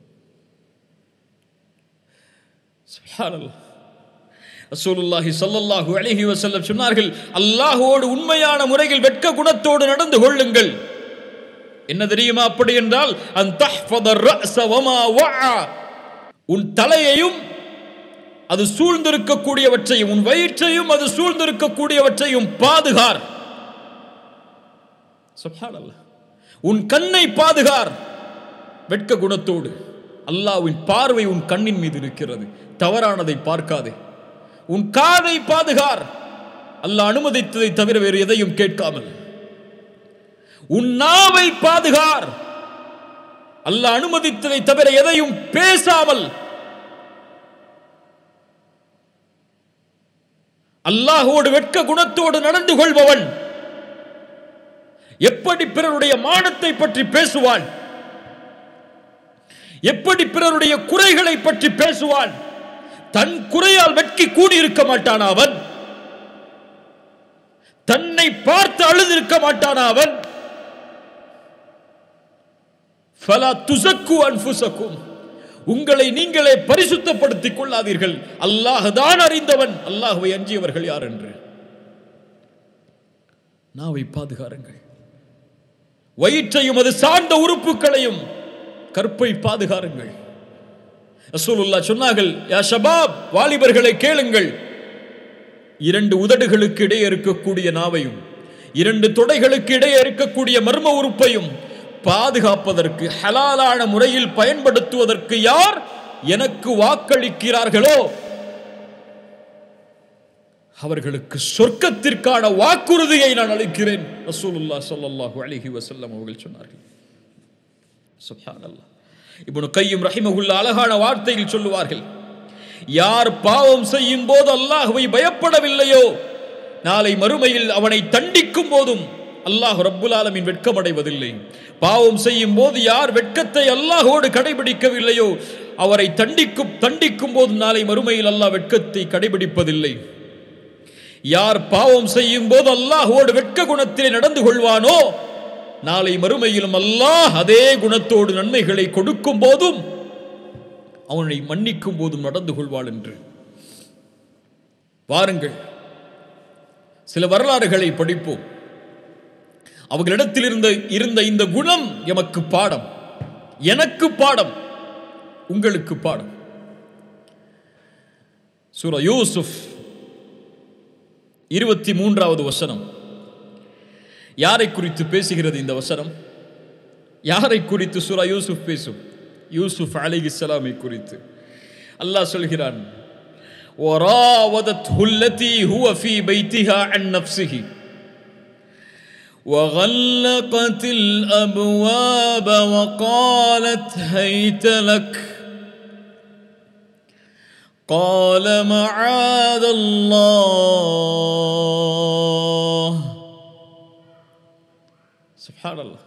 ரசூலுல்லாஹி ஸல்லல்லாஹு அலைஹி வஸல்லம் சொன்னார்கள் அல்லாஹ்வோடு உண்மையான முறையில் வெட்க குணத்தோடு நடந்து கொள்ளுங்கள் என்ன தெரியுமா அப்படி என்றால் அன் தஹ்ஃபத الرأس وما وعى உன் தலையையும் அது சூழ்ந்திருக்கக்கூடியவற்றையும் உன் வயிற்றையும் அது சூழ்ந்திருக்கக்கூடியவற்றையும் பாதுகார் சுப்ஹானல்லாஹ் உன் கண்ணை பாதுகார் வெட்க குணத்தோடு அல்லாஹ்வின் பார்வை உன் கண்ணின் மீது இருக்கிறது தவறானதை பார்க்காதே உன் காதை பாதுகார் அல்லாஹ் அனுமதித்ததை தவிர வேறு எதையும் கேட்காமல் உன் நாவை பாதுகார் அல்லாஹ் அனுமதித்ததை தவிர எதையும் பேசாமல் அல்லாஹோடு வெட்க குணத்தோடு நடந்து கொள்பவன் எப்படி பிறருடைய மானத்தை பற்றி பேசுவான் எப்படி பிறருடைய குறைகளை பற்றி பேசுவான் தன் குறையால் வெட்கி கூடியிருக்க மாட்டான் அவன் தன்னை பார்த்து அழுதிருக்க மாட்டான் அவன் ஃபலா துசக்கு அன்புசக்கும் உங்களை நீங்களே பரிசுத்தப்படுத்திக் கொள்ளாதீர்கள் அல்லாஹ் தான் அறிந்தவன் அல்லாஹுவை அஞ்சியவர்கள் யார் என்று நாவை பாதுகாருங்கள் வயிற்றையும் அது சார்ந்த உறுப்புகளையும் கற்பை பாதுகாருங்கள் ரசூலுல்லாஹ் சொன்னார்கள் யா ஷபாப் வாலிபர்களை கேளுங்கள் இரண்டு உதடுகளுக்கு இடையே இருக்கக்கூடிய நாவையும் இரண்டு தொடைகளுக்கு இடையே இருக்கக்கூடிய மர்ம உறுப்பையும் பாதுகாப்பதற்கு ஹலாலான முறையில் பயன்படுத்துவதற்கு யார் எனக்கு வாக்களிக்கிறார்களோ அவர்களுக்கு சொர்க்கத்திற்கான வாக்குறுதியை நான் அளிக்கிறேன் ரசூலுல்லாஹ் ஸல்லல்லாஹு அலைஹி வஸல்லம் அவர்கள் சொன்னார்கள் சுப்ஹானல்லாஹ் இப்னு கையும் ரஹிமகுல்லா அழகான வார்த்தையில் சொல்லுவார்கள் யார் பாவம் செய்யும் போது அல்லாஹ்வை பயப்படவில்லையோ நாளை மறுமையில் அவனை தண்டிக்கும் போதும் அல்லாஹ் ரப்புல் ஆலமின் வெட்கமடைவதில்லை பாவம் செய்யும் போது யார் வெட்கத்தை அல்லாஹோடு கடைபிடிக்கவில்லையோ அவரை தண்டிக்கும் தண்டிக்கும் போது நாளை மறுமையில் அல்லாஹ் வெட்கத்தை கடைபிடிப்பதில்லை யார் பாவம் செய்யும் போது அல்லாஹோடு வெட்க குணத்திலே நடந்து கொள்வானோ நாளை மறுமையிலும் அல்லாஹ் அதே குணத்தோடு நன்மைகளை கொடுக்கும் போதும் அவனை மன்னிக்கும் போதும் நடந்து கொள்வாள் என்று வாருங்கள் சில வரலாறுகளை படிப்போம் அவர்களிடத்தில் இருந்த இருந்த இந்த குணம் எமக்கு பாடம் எனக்கு பாடம் உங்களுக்கு பாடம் சூரா யூசுப் இருபத்தி மூன்றாவது வசனம் யாரை குறித்து பேசுகிறது இந்த வசனம் யாரை குறித்து சூரா யூசுப் பேசும் யூசுப் அலிஹிஸ்ஸலாமை குறித்து அல்லாஹ் சொல்கிறான் وراودته التي هو في بيتها عن نفسه وغلقت الابواب وقالت هيت لك قال معاذ الله سبحان الله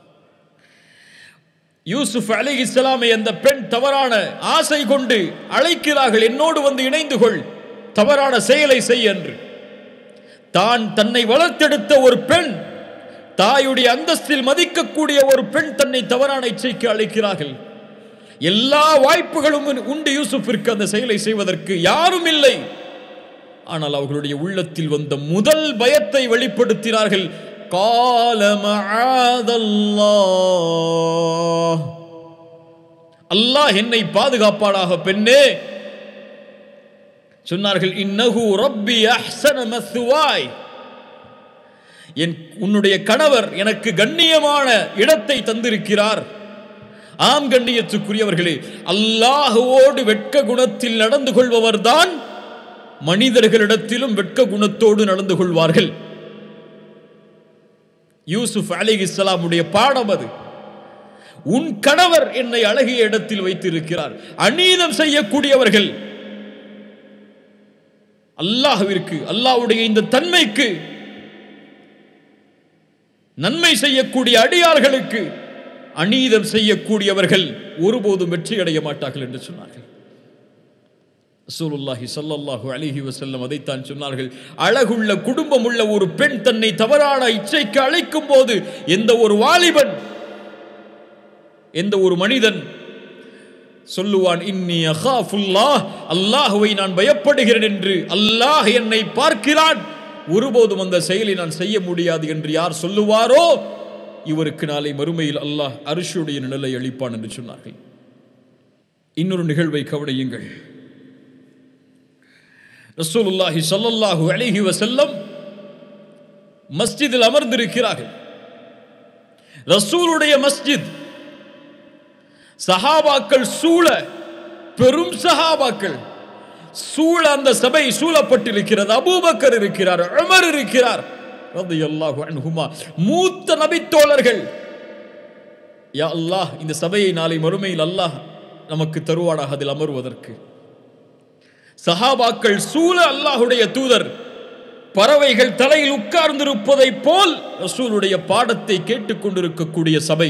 யூசுப் அலி இஸ்லாமை அந்த பெண் தவறான ஆசை கொண்டு அழைக்கிறார்கள் என்னோடு வந்து இணைந்து கொள் தவறான செயலை செய் என்று தான் தன்னை வளர்த்தெடுத்த ஒரு பெண் தாயுடைய அந்தஸ்தில் மதிக்கக்கூடிய ஒரு பெண் தன்னை தவறான இச்சைக்கு அழைக்கிறார்கள் எல்லா வாய்ப்புகளும் உண்டு யூசுஃபிற்கு அந்த செயலை செய்வதற்கு யாரும் இல்லை ஆனால் அவர்களுடைய உள்ளத்தில் வந்த முதல் பயத்தை வெளிப்படுத்தினார்கள் கால அல்லாஹ் என்னை பாதுகாப்பானாக பெண்ணே சொன்னார்கள் இன்னஹு ரப்பி அஹ்சன மஸ்வாய் என் உன்னுடைய கணவர் எனக்கு கண்ணியமான இடத்தை தந்திருக்கிறார் ஆம் கண்ணியத்துக்குரியவர்களே அல்லாஹுவோடு வெட்க குணத்தில் நடந்து கொள்பவர்தான் மனிதர்களிடத்திலும் வெட்க குணத்தோடு நடந்து கொள்வார்கள் யூசுப் அலி இஸ்லாமுடைய பாடம் அது உன் கணவர் என்னை அழகிய இடத்தில் வைத்திருக்கிறார் அநீதம் செய்யக்கூடியவர்கள் அல்லாஹுவிற்கு அல்லாஹ்வுடைய இந்த தன்மைக்கு நன்மை செய்யக்கூடிய அடியார்களுக்கு அநீதம் செய்யக்கூடியவர்கள் ஒருபோதும் வெற்றி அடைய மாட்டார்கள் என்று சொன்னார்கள் ரசூலுல்லாஹி ஸல்லல்லாஹு அலைஹி வஸல்லம் அதைத்தான் சொன்னார்கள் அழகுள்ள குடும்பம் உள்ள ஒரு பெண் தன்னை தவறான இச்சைக்கு அழைக்கும் போது எந்த ஒரு வாலிபன் எந்த ஒரு மனிதன் சொல்லுவான் இன்னி அகாஃபுல்லாஹ் அல்லாஹுவை நான் பயப்படுகிறேன் என்று அல்லாஹ் என்னை பார்க்கிறான் ஒருபோதும் அந்த செயலை நான் செய்ய முடியாது என்று யார் சொல்லுவாரோ இவருக்கு நாளை மறுமையில் அல்லாஹ் அரிசியுடைய நிழலை அளிப்பான் என்று சொன்னார்கள் இன்னொரு நிகழ்வை கவனியுங்கள் ரசூலுல்லாஹி ஸல்லல்லாஹு அலைஹி வஸல்லம் மஸ்ஜிதில் அமர்ந்திருக்கிறார்கள் ரசூலுடைய மஸ்ஜித் சஹாபாக்கள் சூழ பெரும் சஹாபாக்கள் சூழ அந்த சபை சூழப்பட்டிருக்கிறது அபூபக்கர் இருக்கிறார் உமர் இருக்கிறார் ரலியல்லாஹு அன்ஹுமா மூத்த நபித்தோழர்கள் யா அல்லாஹ் இந்த சபையை நாளை மறுமையில் அல்லாஹ் நமக்கு தருவானாக அதில் அமர்வதற்கு சஹாபாக்கள் சூழ அல்லாஹுடைய தூதர் பறவைகள் தலையில் உட்கார்ந்திருப்பதைப் போல் ரசூலுடைய பாடத்தை கேட்டுக்கொண்டிருக்கக்கூடிய சபை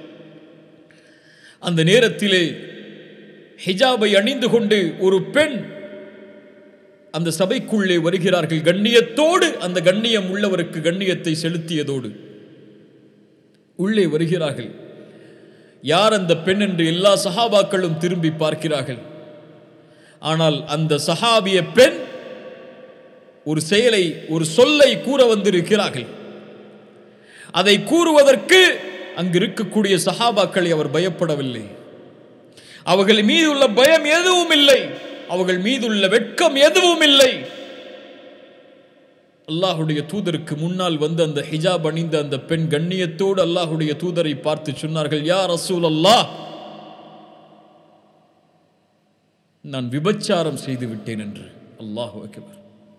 அந்த நேரத்திலே ஹிஜாபை அணிந்து கொண்டு ஒரு பெண் அந்த சபைக்குள்ளே வருகிறார்கள் கண்ணியத்தோடு அந்த கண்ணியம் உள்ளவருக்கு கண்ணியத்தை செலுத்தியதோடு உள்ளே வருகிறார்கள் யார் அந்த பெண் என்று எல்லா சஹாபாக்களும் திரும்பி பார்க்கிறார்கள் ஆனால் அந்த சஹாபிய பெண் ஒரு செயலை ஒரு சொல்லை கூற வந்திருக்கிறார்கள் அதை கூறுவதற்கு அங்கு இருக்கக்கூடிய சஹாபாக்களை அவர் பயப்படவில்லை அவர்கள் மீது உள்ள பயம் எதுவும் இல்லை அவர்கள் மீதுள்ள வெட்கம் எதுவும் இல்லை அல்லாஹுடைய தூதருக்கு முன்னால் வந்து அந்த ஹிஜாப் அணிந்த அந்த பெண் கண்ணியத்தோடு அல்லாஹுடைய தூதரை பார்த்து சொன்னார்கள் யா ரசூல் அல்லாஹ் நான் விபச்சாரம் செய்து விட்டேன் என்று அல்லாஹு அக்பர்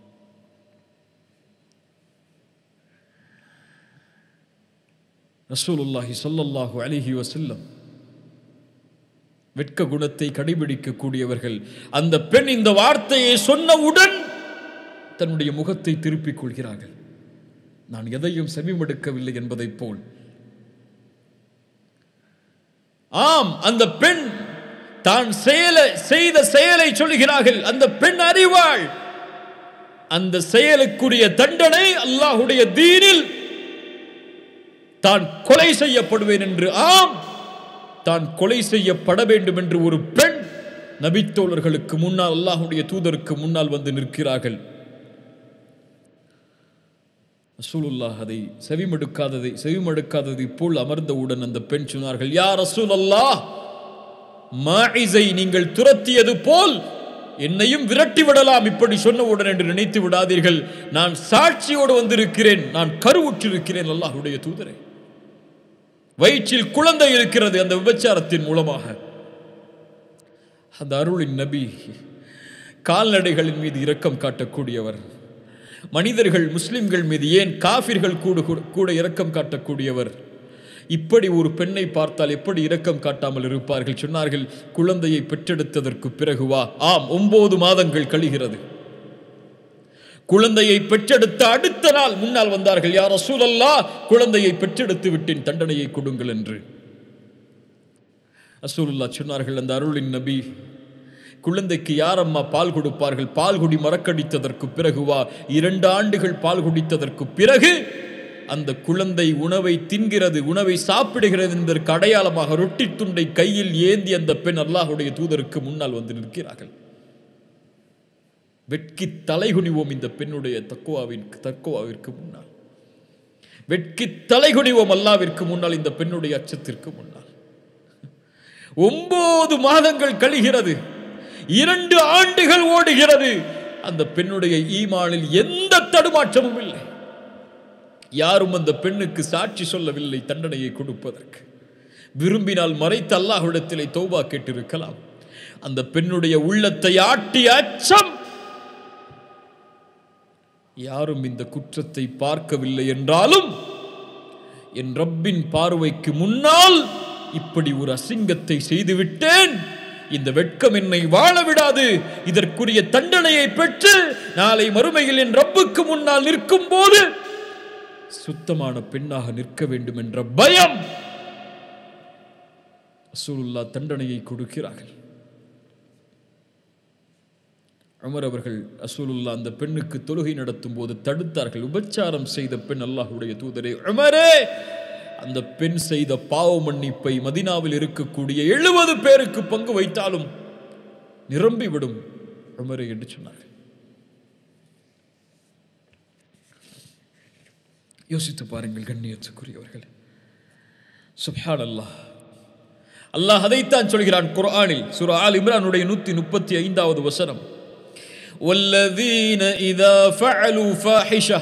ரசூலுல்லாஹி ஸல்லல்லாஹு அலைஹி வஸல்லம் வெட்க குணத்தை கடைபிடிக்கக்கூடியவர்கள் அந்த பெண் இந்த வார்த்தையை சொன்னவுடன் தன்னுடைய முகத்தை திருப்பிக் கொள்கிறார்கள் நான் எதையும் செவிமடுக்கவில்லை என்பதைப் போல் ஆம் அந்த பெண் தான் செயல செய்த செயலை சொல்கிறார்கள் அந்த பெண் அறிவாள் அந்த செயலுக்குரிய தண்டனை அல்லாஹுடைய தீனில் தான் கொலை செய்யப்படுவேன் என்று ஆம் தான் கொலை செய்யப்பட வேண்டும் என்று ஒரு பெண் நபித்தோழர்களுக்கு முன்னால் அல்லாஹுடைய தூதருக்கு முன்னால் வந்து நிற்கிறார்கள் ரசூலுல்லாஹ் அதை செவிமடுக்காததை செவிமடுக்காததை போல் அமர்ந்தவுடன் அந்த பெண் சொன்னார்கள் யா ரசூல் அல்லாஹ் மாஇஸை நீங்கள் துரத்தியது போல் என்னையும் விரட்டி விடலாம் இப்படி சொன்னவுடன் என்று நினைத்து விடாதீர்கள் நான் சாட்சியோடு வந்திருக்கிறேன் நான் கருவுற்றிருக்கிறேன் அல்லாஹுடைய தூதரே வயிற்றில் குழந்தை இருக்கிறது அந்த விபச்சாரத்தின் மூலமாக அந்த அருளின் நபி கால்நடைகளின் மீது இரக்கம் காட்டக்கூடியவர் மனிதர்கள் முஸ்லிம்கள் மீது ஏன் காஃபிர்கள் கூட கூட இரக்கம் காட்டக்கூடியவர் இப்படி ஒரு பெண்ணை பார்த்தால் எப்படி இரக்கம் காட்டாமல் இருப்பார்கள் சொன்னார்கள் குழந்தையை பெற்றெடுத்ததற்கு பிறகு வா ஆம் ஒன்பது மாதங்கள் கழிகிறது குழந்தையை பெற்றெடுத்த அடுத்த நாள் முன்னால் வந்தார்கள் யார் ரசூலல்லா குழந்தையை பெற்றெடுத்து விட்டேன் தண்டனையை கொடுங்கள் என்று ரசூலுல்லா சொன்னார்கள் அந்த அருளின் நபி குழந்தைக்கு யார் அம்மா பால் கொடுப்பார்கள் பால் குடி மறக்கடித்ததற்கு பிறகு வா இரண்டு ஆண்டுகள் பால் குடித்ததற்கு பிறகு அந்த குழந்தை உணவை தின்கிறது உணவை சாப்பிடுகிறது என்பதற்கு அடையாளமாக ரொட்டி துண்டை கையில் ஏந்தி அந்த பெண் அல்லாஹுடைய தூதருக்கு முன்னால் வந்து நிற்கிறார்கள் வெட்கி தலைகுனிவோம் இந்த பெண்ணுடைய தக்குவாவின் தக்குவாவிற்கு முன்னால் வெட்கி தலைகுனிவோம் அல்லாவிற்கு முன்னால் இந்த பெண்ணுடைய அச்சத்திற்கு முன்னால் ஒன்பது மாதங்கள் கழிகிறது இரண்டு ஆண்டுகள் ஓடுகிறது அந்த பெண்ணுடைய ஈமானில் எந்த தடுமாற்றமும் இல்லை யாரும் அந்த பெண்ணுக்கு சாட்சி சொல்லவில்லை தண்டனையை கொடுப்பதற்கு விரும்பினால் மறைத்து அல்லாஹ்விடத்திலே தௌபா கேட்டிருக்கலாம் அந்த பெண்ணுடைய உள்ளத்தை ஆட்டிய அச்சம் யாரும் இந்த குற்றத்தை பார்க்கவில்லை என்றாலும் என் ரப்பின் பார்வைக்கு முன்னால் இப்படி ஒரு அசிங்கத்தை செய்துவிட்டேன் இந்த வெட்கம் என்னை வாழ விடாது இதற்குரிய தண்டனையை பெற்று நாளை மறுமையில் என் ரப்புக்கு முன்னால் நிற்கும் போது சுத்தமான பெண்ணாக நிற்க வேண்டும் என்ற பயம் ரசூலுல்லா தண்டனையை கொடுக்கிறார்கள் உமர் அவர்கள் ரசூலுல்லா அந்த பெண்ணுக்கு தொழுகை நடத்தும் போது தடுத்தார்கள் உபச்சாரம் செய்த பெண் அல்லாஹ்வுடைய தூதரே உமரே அந்த பெண் செய்த பாவ மன்னிப்பை மதினாவில் இருக்கக்கூடிய எழுபது பேருக்கு பங்கு வைத்தாலும் நிரம்பிவிடும் உமரே என்று சொன்னார்கள் யோசித்து பாருங்கள் கண்ணியத்துக்குரியவர்கள் சுப்ஹான் அல்லாஹ் அல்லாஹ் அதைத்தான் சொல்கிறான் குர்ஆனில் சூரா ஆல் இம்ரானுடைய நூத்தி முப்பத்தி ஐந்தாவது வசனம் والذين إذا فعلوا فاحشة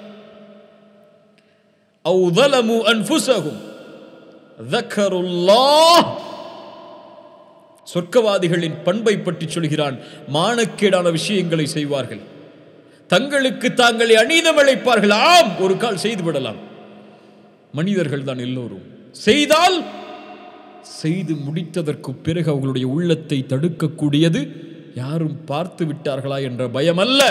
أو ظلموا أنفسهم ذكروا الله சொர்க்கவாதிகளின் பண்பை பற்றி சொல்கிறான் மானக்கேடான விஷயங்களை செய்வார்கள் தங்களுக்கு தாங்களே அநீதம் இழைப்பார்கள் ஆம் ஒரு கால் செய்து விடலாம் மனிதர்கள் தான் எல்லோரும் செய்தால் செய்து முடித்ததற்கு பிறகு அவர்களுடைய உள்ளத்தை தடுக்கக்கூடியது யாரும் பார்த்து விட்டார்களா என்ற பயம் அல்ல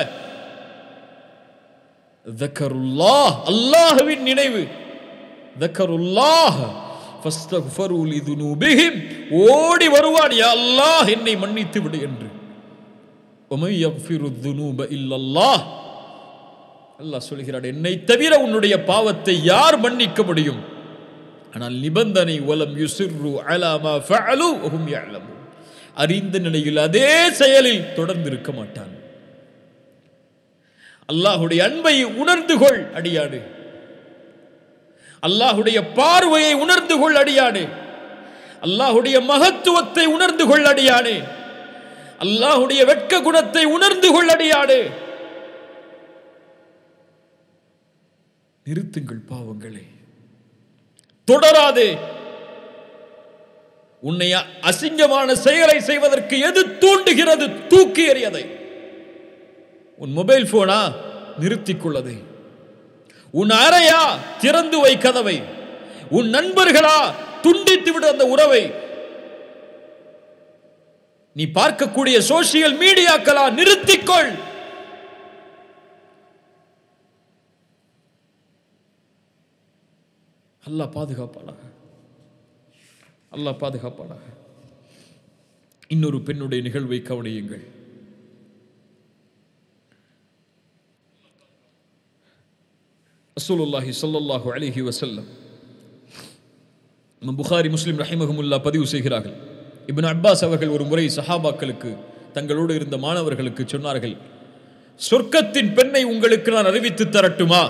தக்கருல்லாஹ் அல்லாஹ்வின் நினைவு தக்கருல்லாஹ் ஃபஸ்தக்ஃபரு லிதுனூபிஹிம் ஓடி வருவான் யா அல்லாஹ் என்னை மன்னித்து விடு என்று ومن يغفر الذنوب الا الله அல்லாஹ் சொல்கிறார் என்னை தவிர உன்னுடைய பாவத்தை யார் மன்னிக்க முடியும் ஆனால் நிபந்தனை வலம் யுசிர்ரு அலா மா ஃபஅலு வஹும் யஅலமூன் அறிந்த நிலையில் அதே செயலில் தொடர்ந்து இருக்க மாட்டான் அல்லாஹுடைய அன்பை உணர்ந்து கொள் அடியாடு அல்லாஹுடைய பார்வையை உணர்ந்து கொள் அடியாடு அல்லாஹுடைய மகத்துவத்தை உணர்ந்து கொள் அடியானே அல்லாஹுடைய வெட்க குணத்தை உணர்ந்து கொள் அடியாடு நிறுத்துங்கள் பாவங்களே தொடராதே உன்னை அசிங்கமான செயலை செய்வதற்கு எது தூண்டுகிறது தூக்கி எறியதை உன் மொபைல் போனா நிறுத்திக் கொள்ளதை உன் அறையா திறந்து வை கதவை உன் நண்பர்களா துண்டித்து விடு அந்த உறவை நீ பார்க்கக்கூடிய சோசியல் மீடியாக்களா நிறுத்திக்கொள் அல்லாஹ் பாதுகாப்பானாக அல்லாஹ் பாதுகாப்பானாக இன்னொரு பெண்ணுடைய நிகழ்வை கவனியுங்கள் ரசூலுல்லாஹி ஸல்லல்லாஹு அலைஹி வஸல்லம் இமாம் புகாரி முஸ்லிம் ரஹிமஹமுல்லா பதிவு செய்கிறார்கள் இப்னு அப்பாஸ் அவர்கள் ஒரு முறை சஹாபாக்களுக்கு தங்களோடு இருந்த மாணவர்களுக்கு சொன்னார்கள் சொர்க்கத்தின் பெண்ணை உங்களுக்கு நான் அறிவித்து தரட்டுமா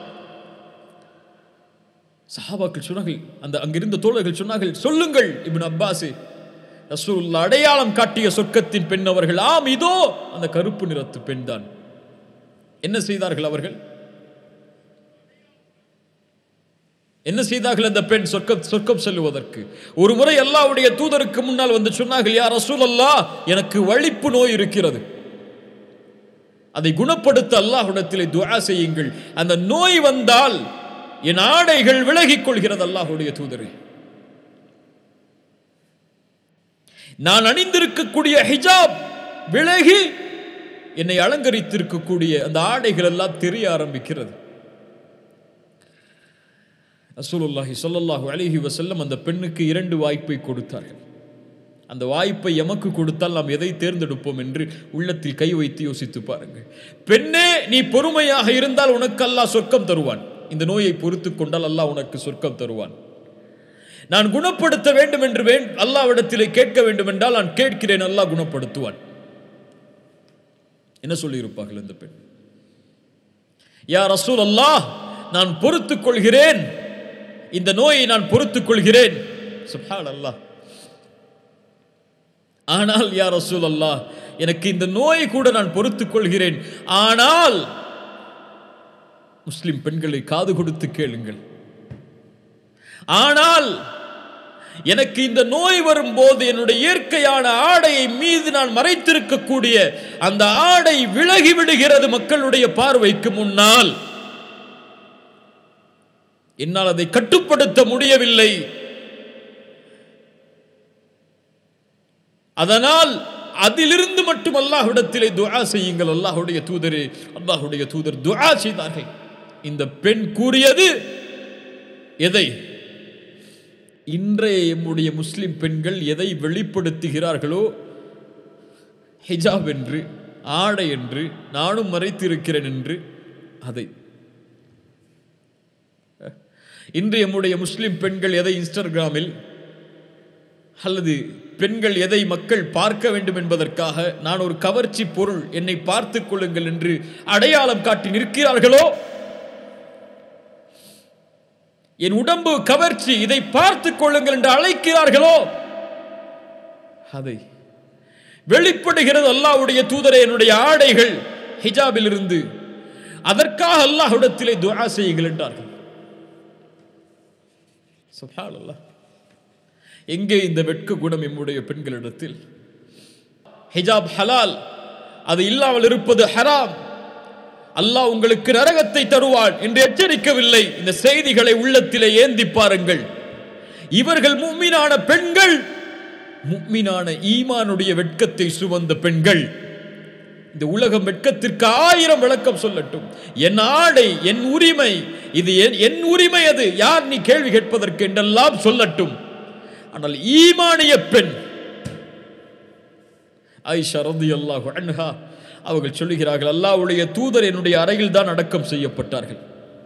சஹாபாக்கள் சொன்னார்கள் அந்த அங்கிருந்த தோழர்கள் சொன்னார்கள் சொல்லுங்கள் இப்னு அப்பாஸ் ரசூலுல்லா அடையாளம் காட்டிய சொர்க்கத்தின் பெண் அவர்கள் ஆம் இதோ அந்த கருப்பு நிறத்து பெண் தான் என்ன செய்தார்கள் அவர்கள் என்ன செய்தார்கள் அந்த பெண் சொர்க்கம் சொர்க்கம் செல்லுவதற்கு ஒரு முறை அல்லாவுடைய தூதருக்கு முன்னால் வந்து சொன்னார்கள் யார் ரசூல் அல்லா எனக்கு வலிப்பு நோய் இருக்கிறது அதை குணப்படுத்த அல்லாஹ்விடத்திலே துஆ செய்யுங்கள் அந்த நோய் வந்தால் என் ஆடைகள் விலகிக் கொள்கிறது அல்லாஹ்வுடைய தூதரே நான் அணிந்திருக்கக்கூடிய ஹிஜாப் விலகி என்னை அலங்கரித்திருக்கக்கூடிய அந்த ஆடைகள் எல்லாம் தெரிய ஆரம்பிக்கிறது ரசூலுல்லாஹி ஸல்லல்லாஹு அலைஹி வஸல்லம் அந்த பெண்ணுக்கு இரண்டு வாய்ப்பை கொடுத்தார்கள் அந்த வாய்ப்பை எமக்கு கொடுத்தால் நாம் எதை தேர்ந்தெடுப்போம் என்று உள்ளத்தில் கை வைத்து யோசித்து பாருங்கள் பெண்ணே நீ பொறுமையாக இருந்தால் உனக்கு அல்லாஹ் சொர்க்கம் தருவான் இந்த நோயை பொறுத்து கொண்டால் அல்லாஹ் உனக்கு சொர்க்கம் தருவான் நான் குணப்படுத்த வேண்டும் என்று வேண் அல்லாவிடத்திலே கேட்க வேண்டும் என்றால் நான் கேட்கிறேன் அல்லாஹ் குணப்படுத்துவான் என்ன சொல்லியிருப்பார்கள் இந்த பெண் யா ரசூல் அல்லாஹ் நான் பொறுத்துக் கொள்கிறேன் இந்த நோயை நான் பொறுத்துக் கொள்கிறேன் சுப்ஹான் அல்லாஹ் ஆனால் யா ரசூல் அல்லாஹ் எனக்கு இந்த நோயை கூட நான் பொறுத்துக் கொள்கிறேன் ஆனால் முஸ்லிம் பெண்களை காது கொடுத்து கேளுங்கள் ஆனால் எனக்கு இந்த நோய் வரும்போது என்னுடைய இயற்கையான ஆடையை மீது நான் மறைத்திருக்கக்கூடிய அந்த ஆடை விலகி விடுகிறது மக்களுடைய பார்வைக்கு முன்னால் என்னால் அதை கட்டுப்படுத்த முடியவில்லை அதனால் அதிலிருந்து மட்டும் அல்லாஹ்விடத்திலே துஆ செய்யுங்கள் அல்லாஹ்வுடைய தூதரே அல்லாஹ்வுடைய தூதர் துஆ செய்தார்கள் இந்த பெண் கூறியது எதை இன்றைய எம்முடைய முஸ்லிம் பெண்கள் எதை வெளிப்படுத்துகிறார்களோ ஹிஜாப் என்று ஆடை என்று நானும் மறைத்திருக்கிறேன் என்று அதை இன்று எம்முடைய முஸ்லிம் பெண்கள் எதை இன்ஸ்டாகிராமில் அல்லது பெண்கள் எதை மக்கள் பார்க்க வேண்டும் என்பதற்காக நான் ஒரு கவர்ச்சி பொருள் என்னை பார்த்துக் கொள்ளுங்கள் என்று அடையாளம் காட்டி நிற்கிறார்களோ என் உடம்பு கவர்ச்சி இதை பார்த்துக் கொள்ளுங்கள் என்று அழைக்கிறார்களோ அதை வெளிப்படுகிறது அல்லாஹ்வுடைய தூதரே என்னுடைய ஆடைகள் ஹிஜாபில் இருந்து அதற்காக அல்லாஹ்விடத்திலே துஆ செய்யுங்கள் என்றார்கள் சுப்ஹானல்லாஹ் எங்கே இந்த வெட்க குணம் எம்முடைய பெண்களிடத்தில் ஹிஜாப் ஹலால் அது இல்லாமல் இருப்பது ஹராம் அல்லாஹ் உங்களுக்கு நரகத்தை தருவான் என்று எச்சரிக்கவில்லை இந்த செய்திகளை உள்ளத்திலே ஏந்தி பாருங்கள் இவர்கள் மும்மினான பெண்கள் முக்மினான ஈமானுடைய வெட்கத்தை சுமந்த பெண்கள் இந்த உலகம் வெட்கத்திற்கு ஆயிரம் விளக்கம் சொல்லட்டும் என் ஆடை என் உரிமை இது என் என் உரிமை அது யார் நீ கேள்வி கேட்பதற்கு என்றெல்லாம் சொல்லட்டும் ஆனால் ஈமானிய பெண் ஐஷா ரதி அல்லாஹு அன்ஹா அவர்கள் சொல்லுகிறார்கள் அல்லாஹ்வுடைய தூதர் என்னுடைய அறையில் தான் அடக்கம் செய்யப்பட்டார்கள்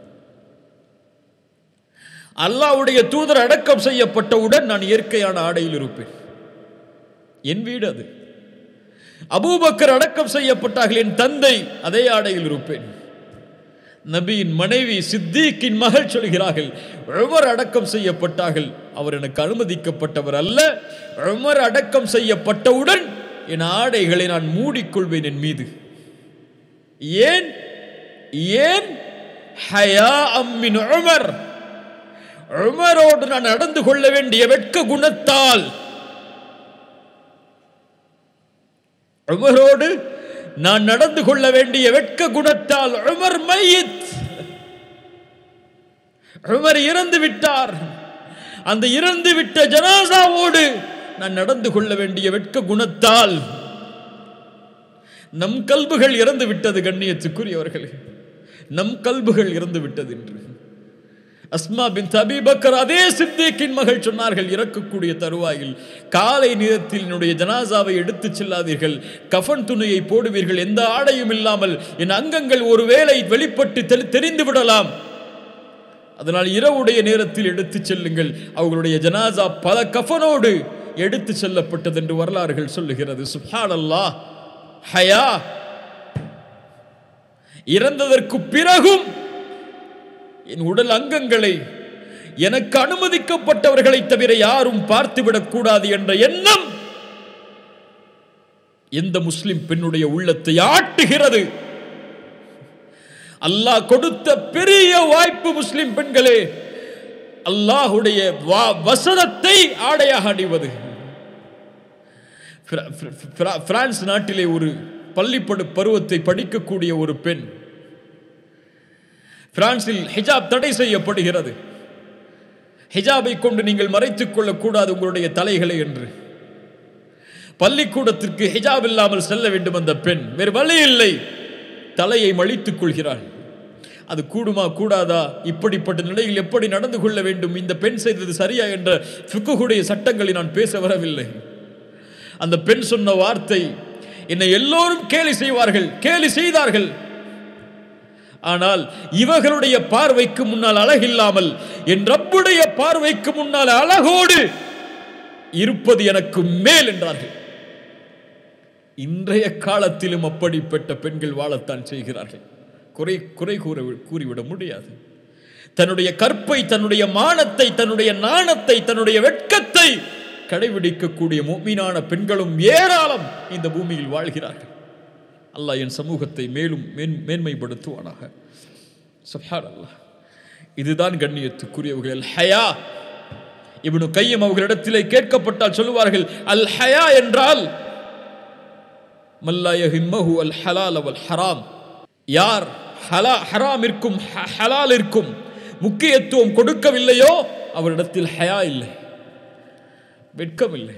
அல்லாஹ்வுடைய தூதர் அடக்கம் செய்யப்பட்டவுடன் நான் இயற்கையான ஆடையில் இருப்பேன் என் வீடு அது அபூபக்கர் அடக்கம் செய்யப்பட்டார்கள் என் தந்தை அதே ஆடையில் இருப்பேன் நபியின் மனைவி சித்திக்கின் மகள் சொல்கிறார்கள் உமர் அடக்கம் செய்யப்பட்டார்கள் அவர் எனக்கு அனுமதிக்கப்பட்டவர் அல்ல உமர் அடக்கம் செய்யப்பட்டவுடன் என் ஆடைகளை நான் மூடிக்கொள்வேன் என் மீது ஏன் ஏன் ஹயா அம்மின் உமர் உமரோடு நான் நடந்து கொள்ள வேண்டிய வெட்க குணத்தால் உமரோடு நான் நடந்து கொள்ள வேண்டிய வெட்க குணத்தால் உமர் மையத் உமர் இறந்து விட்டார் அந்த இறந்து விட்ட ஜனாசாவோடு நான் நடந்து கொள்ள வேண்டிய வெட்க குணத்தால் நம் கல்புகள் இறந்து விட்டது கண்ணியத்துக்குரியவர்களே நம் கல்புகள் இறந்து விட்டது என்று அஸ்மா பின் தபீபக்கர் அதே சித்திக்கின் மகள் சொன்னார்கள் இறக்கக்கூடிய தருவாயில் காலை நேரத்தில் என்னுடைய ஜனாசாவை எடுத்துச் செல்லாதீர்கள் கஃன் துணியை போடுவீர்கள் எந்த ஆடையும் இல்லாமல் என் அங்கங்கள் ஒருவேளை வெளிப்பட்டு தெரி- தெரிந்து விடலாம் அதனால் இரவுடைய நேரத்தில் எடுத்துச் செல்லுங்கள் அவர்களுடைய ஜனாசா பல கஃனோடு எடுத்து செல்லப்பட்டது என்று வரலாறுகள் சொல்லுகிறது சுப்ஹானல்லாஹ் ஹயா இறந்ததற்கு பிறகும் என் உடல் அங்கங்களை எனக்கு அனுமதிக்கப்பட்டவர்களை தவிர யாரும் பார்த்துவிடக் கூடாது என்ற எண்ணம் எந்த முஸ்லிம் பெண்ணுடைய உள்ளத்தை ஆட்டுகிறது அல்லாஹ் கொடுத்த பெரிய வாய்ப்பு முஸ்லிம் பெண்களே அல்லாஹுடைய வா- வசனத்தை ஆடையாக அணிவது பிர- பிர- பிர- பிரான்ஸ் நாட்டிலே ஒரு பள்ளிப்படு பருவத்தை படிக்கக்கூடிய ஒரு பெண் பிரான்சில் ஹிஜாப் தடை செய்யப்படுகிறது ஹிஜாபை கொண்டு நீங்கள் மறைத்துக் கொள்ளக்கூடாது உங்களுடைய தலைகளை என்று பள்ளிக்கூடத்திற்கு ஹிஜாப் இல்லாமல் செல்ல வேண்டும் அந்த பெண் வேறு வழி இல்லை தலையை மழித்துக் கொள்கிறாள் அது கூடுமா கூடாதா இப்படிப்பட்ட நிலையில் எப்படி நடந்து கொள்ள வேண்டும் இந்த பெண் செய்தது சரியா என்ற ஃபிக்குடைய சட்டங்களை நான் பேச வரவில்லை அந்த பெண் சொன்ன வார்த்தை என்னை எல்லோரும் கேலி செய்வார்கள் கேலி செய்தார்கள் ஆனால் இவர்களுடைய பார்வைக்கு முன்னால் அழகில்லாமல் என் ரப்புடைய பார்வைக்கு முன்னால் அழகோடு இருப்பது எனக்கு மேல் என்றார்கள் இன்றைய காலத்திலும் அப்படிப்பட்ட பெண்கள் வாழத்தான் செய்கிறார்கள் குறை குறை கூற கூறிவிட முடியாது தன்னுடைய கற்பை தன்னுடைய மானத்தை தன்னுடைய நாணத்தை தன்னுடைய வெட்கத்தை கடைபிடிக்கக்கூடிய மூமீனான பெண்களும் ஏராளம் இந்த பூமியில் வாழ்கிறார்கள் அல்லாஹ் என் சமூகத்தை மேலும் மேன் மேன்மைப்படுத்துவானாக சுப்ஹான் அல்லாஹ் இதுதான் கண்ணியத்துக்குரியவர்கள் அல் ஹயா இவனு கையம் அவர்களிடத்திலே கேட்கப்பட்டால் சொல்லுவார்கள் அல் ஹயா என்றால் மல்லாயஹிம்மஹு அல் ஹலால் அவல் ஹராம் யார் ஹலா ஹராமிற்கும் ஹ- ஹலாலிற்கும் முக்கியத்துவம் கொடுக்கவில்லையோ அவரிடத்தில் ஹயா இல்லை வெட்கம் இல்லை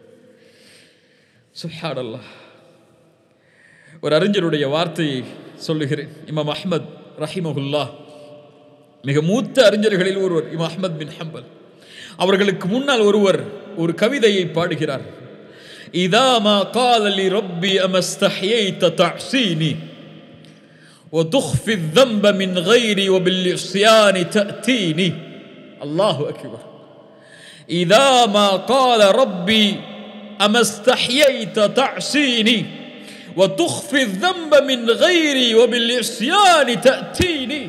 சுஹான் அல்லாஹ் ஒரு அறிஞருடைய வார்த்தையை சொல்லுகிறேன் இமாம் அஹ்மத் ரஹிமஹுல்லா மிக மூத்த அறிஞர்களில் ஒருவர் இமாம் அஹ்மத் பின் ஹம்பல் அவர்களுக்கு முன்னால் ஒருவர் ஒரு கவிதையை பாடுகிறார் இதா மா قال لي ربي أما استحييت تعصيني وتخفي الذنب من غيري وبالعصيان تأتيني الله أكبر إذا ما قال ربي أما استحييت تعصيني وتخفي الذنب من غيري وبالعصيان تأتيني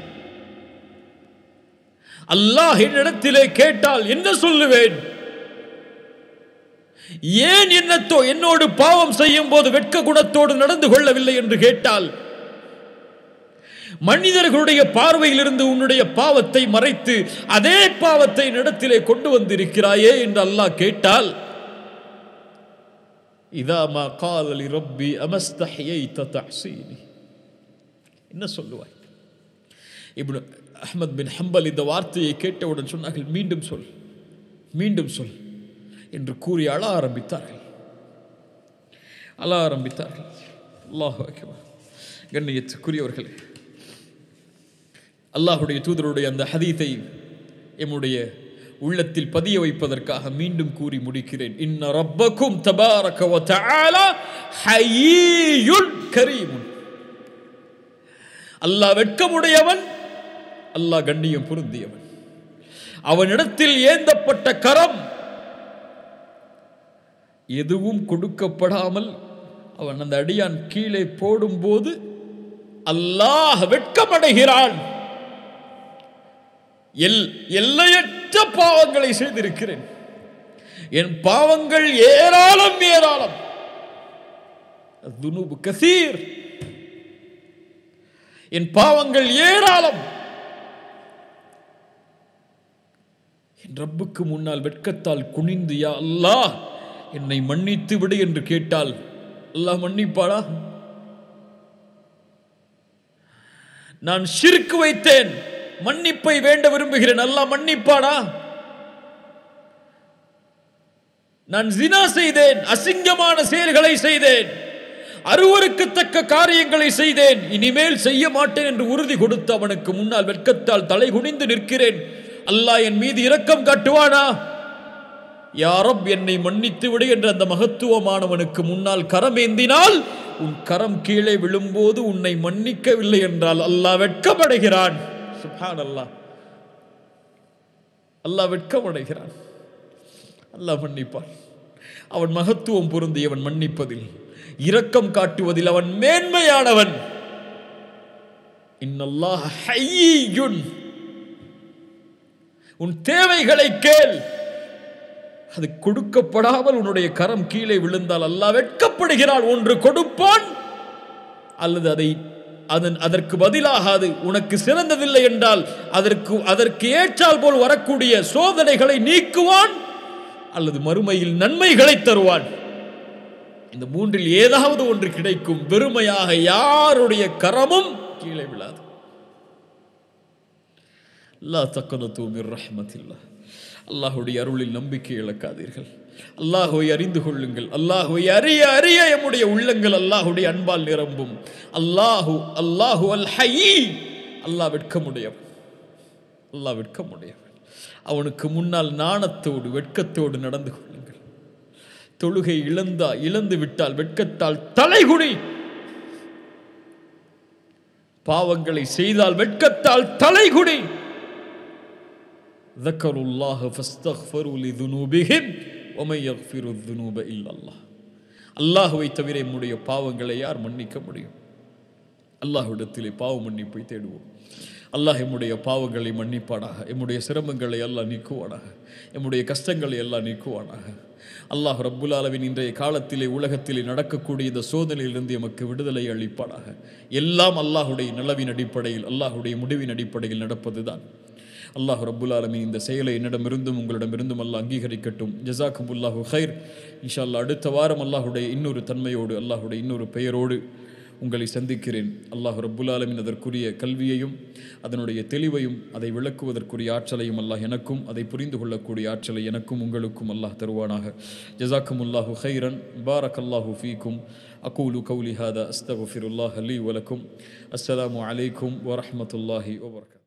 அல்லாஹ் என்னிடத்திலே கேட்டால் என்ன சொல்லுவேன் ஏன் என்னத்தோ என்னோடு பாவம் செய்யும் போது வெட்க குணத்தோடு நடந்து கொள்ளவில்லை என்று கேட்டால் மனிதர்களுடைய பார்வையிலிருந்து உன்னுடைய பாவத்தை மறைத்து அதே பாவத்தை இடத்திலே கொண்டு வந்திருக்கிறாயே என்று அல்லாஹ் கேட்டால் இதா மா காலலி ரப்பி அமஸ்தஹியைத தஹ்சீனி என்ன சொல்லுவாய் இப்னு அஹ்மத் பின் ஹம்பல் இந்த வார்த்தையை கேட்டவுடன் சொன்னார்கள் மீண்டும் சொல் மீண்டும் சொல் என்று கூறி அழ ஆரம்பித்தார்கள் அழ ஆரம்பித்தார்கள் அல்லாஹ் அக்பர் கண்ணியத்துக்குரியவர்களே அல்லாஹுடைய தூதருடைய அந்த ஹதீத்தை எம்முடைய உள்ளத்தில் பதிய வைப்பதற்காக மீண்டும் கூறி முடிக்கிறேன் இன்ன ரப்பக்கும் தபாரக வ தஆலா ஹய்யுன் கரீமுன் அல்லாஹ் வெட்கமுடையவன் அல்லாஹ் கண்ணியம் பொருந்தியவன் அவனிடத்தில் ஏந்தப்பட்ட கரம் எதுவும் கொடுக்கப்படாமல் அவன் அந்த அடியான் கீழே போடும்போது அல்லாஹ் வெட்கமடைகிறான் எல் எல்லையற்ற பாவங்களை செய்திருக்கிறேன் என் பாவங்கள் ஏராளம் ஏராளம் துனுபு கசீர் என் பாவங்கள் ஏராளம் என் ரப்புக்கு முன்னால் வெட்கத்தால் குனிந்து யா அல்லாஹ் என்னை மன்னித்து விடு என்று கேட்டால் அல்லாஹ் மன்னிப்பாளா நான் ஷிர்க் வைத்தேன் மன்னிப்பை வேண்ட விரும்புகிறேன் அல்லாஹ் மன்னிப்பானா நான் ஜினா செய்தேன் அசிங்கமான செயல்களை செய்தேன் அருவருக்கத்தக்க காரியங்களை செய்தேன் இனிமேல் செய்ய மாட்டேன் என்று உறுதி கொடுத்து அவனுக்கு முன்னால் வெட்கத்தால் தலை குனிந்து நிற்கிறேன் அல்லாஹ் என் மீது இரக்கம் காட்டுவானா யாரப் என்னை மன்னித்து விடு என்ற அந்த மகத்துவமானவனுக்கு முன்னால் கரமேந்தினால் உன் கரம் கீழே விழும்போது உன்னை மன்னிக்கவில்லை என்றால் அல்லாஹ் வெட்கமடைகிறான் சுப்ஹான் அல்லாஹ் அல்லாஹ் வெட்கமடைகிறான் அல்லாஹ் மன்னிப்பான் அவன் மகத்துவம் பொருந்தியவன் மன்னிப்பதில் இரக்கம் காட்டுவதில் அவன் மேன்மையானவன் இன்னல்லாஹ் ஹய்யுன் உன் தேவைகளை கேள் அது கொடுக்கப்படாமல் உன்னுடைய கரம் கீழே விழுந்தால் அல்லாஹ் வெட்கப்படுகிறான் ஒன்று கொடுப்பான் அல்லது அதை அதன் அதற்கு பதிலாக அது உனக்கு சிறந்ததில்லை என்றால் அதற்கு அதற்கு ஏற்றால் போல் வரக்கூடிய சோதனைகளை நீக்குவான் அல்லது மறுமையில் நன்மைகளை தருவான் இந்த மூன்றில் ஏதாவது ஒன்று கிடைக்கும் வெறுமையாக யாருடைய கரமும் கீழே விழாது லா தக்கனத்து மிர் ரஹ்மத்தில்லா அல்லாஹுடைய அருளில் நம்பிக்கை இழக்காதீர்கள் அல்லாஹுவை அறிந்து கொள்ளுங்கள் அல்லாஹுவை அறிய அறிய எம்முடைய உள்ளங்கள் அல்லாஹுடைய அன்பால் நிரம்பும் அல்லாஹு அல்லாஹு அல் ஹயீ அல்லாஹ் வெட்கமுடையவன் அல்லாஹ் வெட்கமுடையவன் அவனுக்கு முன்னால் நாணத்தோடு வெட்கத்தோடு நடந்து கொள்ளுங்கள் தொழுகை இழந்தா இழந்து விட்டால் வெட்கத்தால் தலைகுனி பாவங்களை செய்தால் வெட்கத்தால் தலைகுனி ذكروا الله فاستغفروا لذنوبهم ومن يغفر الذنوب الا الله அல்லாஹுவை தவிர நம்முடைய பாவங்களை யார் மன்னிக்க முடியும் அல்லாஹ்விடத்திலே பாவ மன்னிப்பை தேடுவோம் அல்லாஹ் எம்முடைய பாவங்களை மன்னிப்பானாக எம்முடைய சிரமங்களை எல்லாம் நீக்குவானாக எம்முடைய கஷ்டங்களை எல்லாம் நீக்குவானாக அல்லாஹ் ரப்புல் ஆலமின் இன்றைய காலத்திலே உலகத்திலே நடக்கக்கூடிய இந்த சோதனையிலிருந்து எமக்கு விடுதலை அளிப்பானாக எல்லாம் அல்லாஹுடைய நிலவின் அடிப்படையில் அல்லாஹுடைய முடிவின் அடிப்படையில் நடப்பதுதான் அல்லாஹ் ரப்புல் ஆலமீன் இந்த செயலை என்னிடமிருந்தும் உங்களிடமிருந்தும் அல்லாஹ் அங்கீகரிக்கட்டும் ஜசாக்குமுல்லாஹு ஹைர் இன்ஷா அல்லாஹ் அடுத்த வாரம் அல்லாஹுடைய இன்னொரு தன்மையோடு அல்லாஹுடைய இன்னொரு பெயரோடு உங்களை சந்திக்கிறேன் அல்லாஹ் ரப்புல் ஆலமின் அதற்குரிய கல்வியையும் அதனுடைய தெளிவையும் அதை விளக்குவதற்குரிய ஆற்றலையும் அல்லாஹ் எனக்கும் அதை புரிந்து கொள்ளக்கூடிய ஆற்றலை எனக்கும் உங்களுக்கும் அல்லாஹ் தருவானாக ஜசாக்குமுல்லாஹு ஹைரன் பாரக் அல்லாஹு ஃபீக்கும் அகூலு கௌலி ஹாதா அஸ்தகுஃபிருல்லாஹ் லி வலக்கும் அஸ்ஸலாமு அலைக்கும் வரஹ்மத்துல்லாஹி வபரகாத்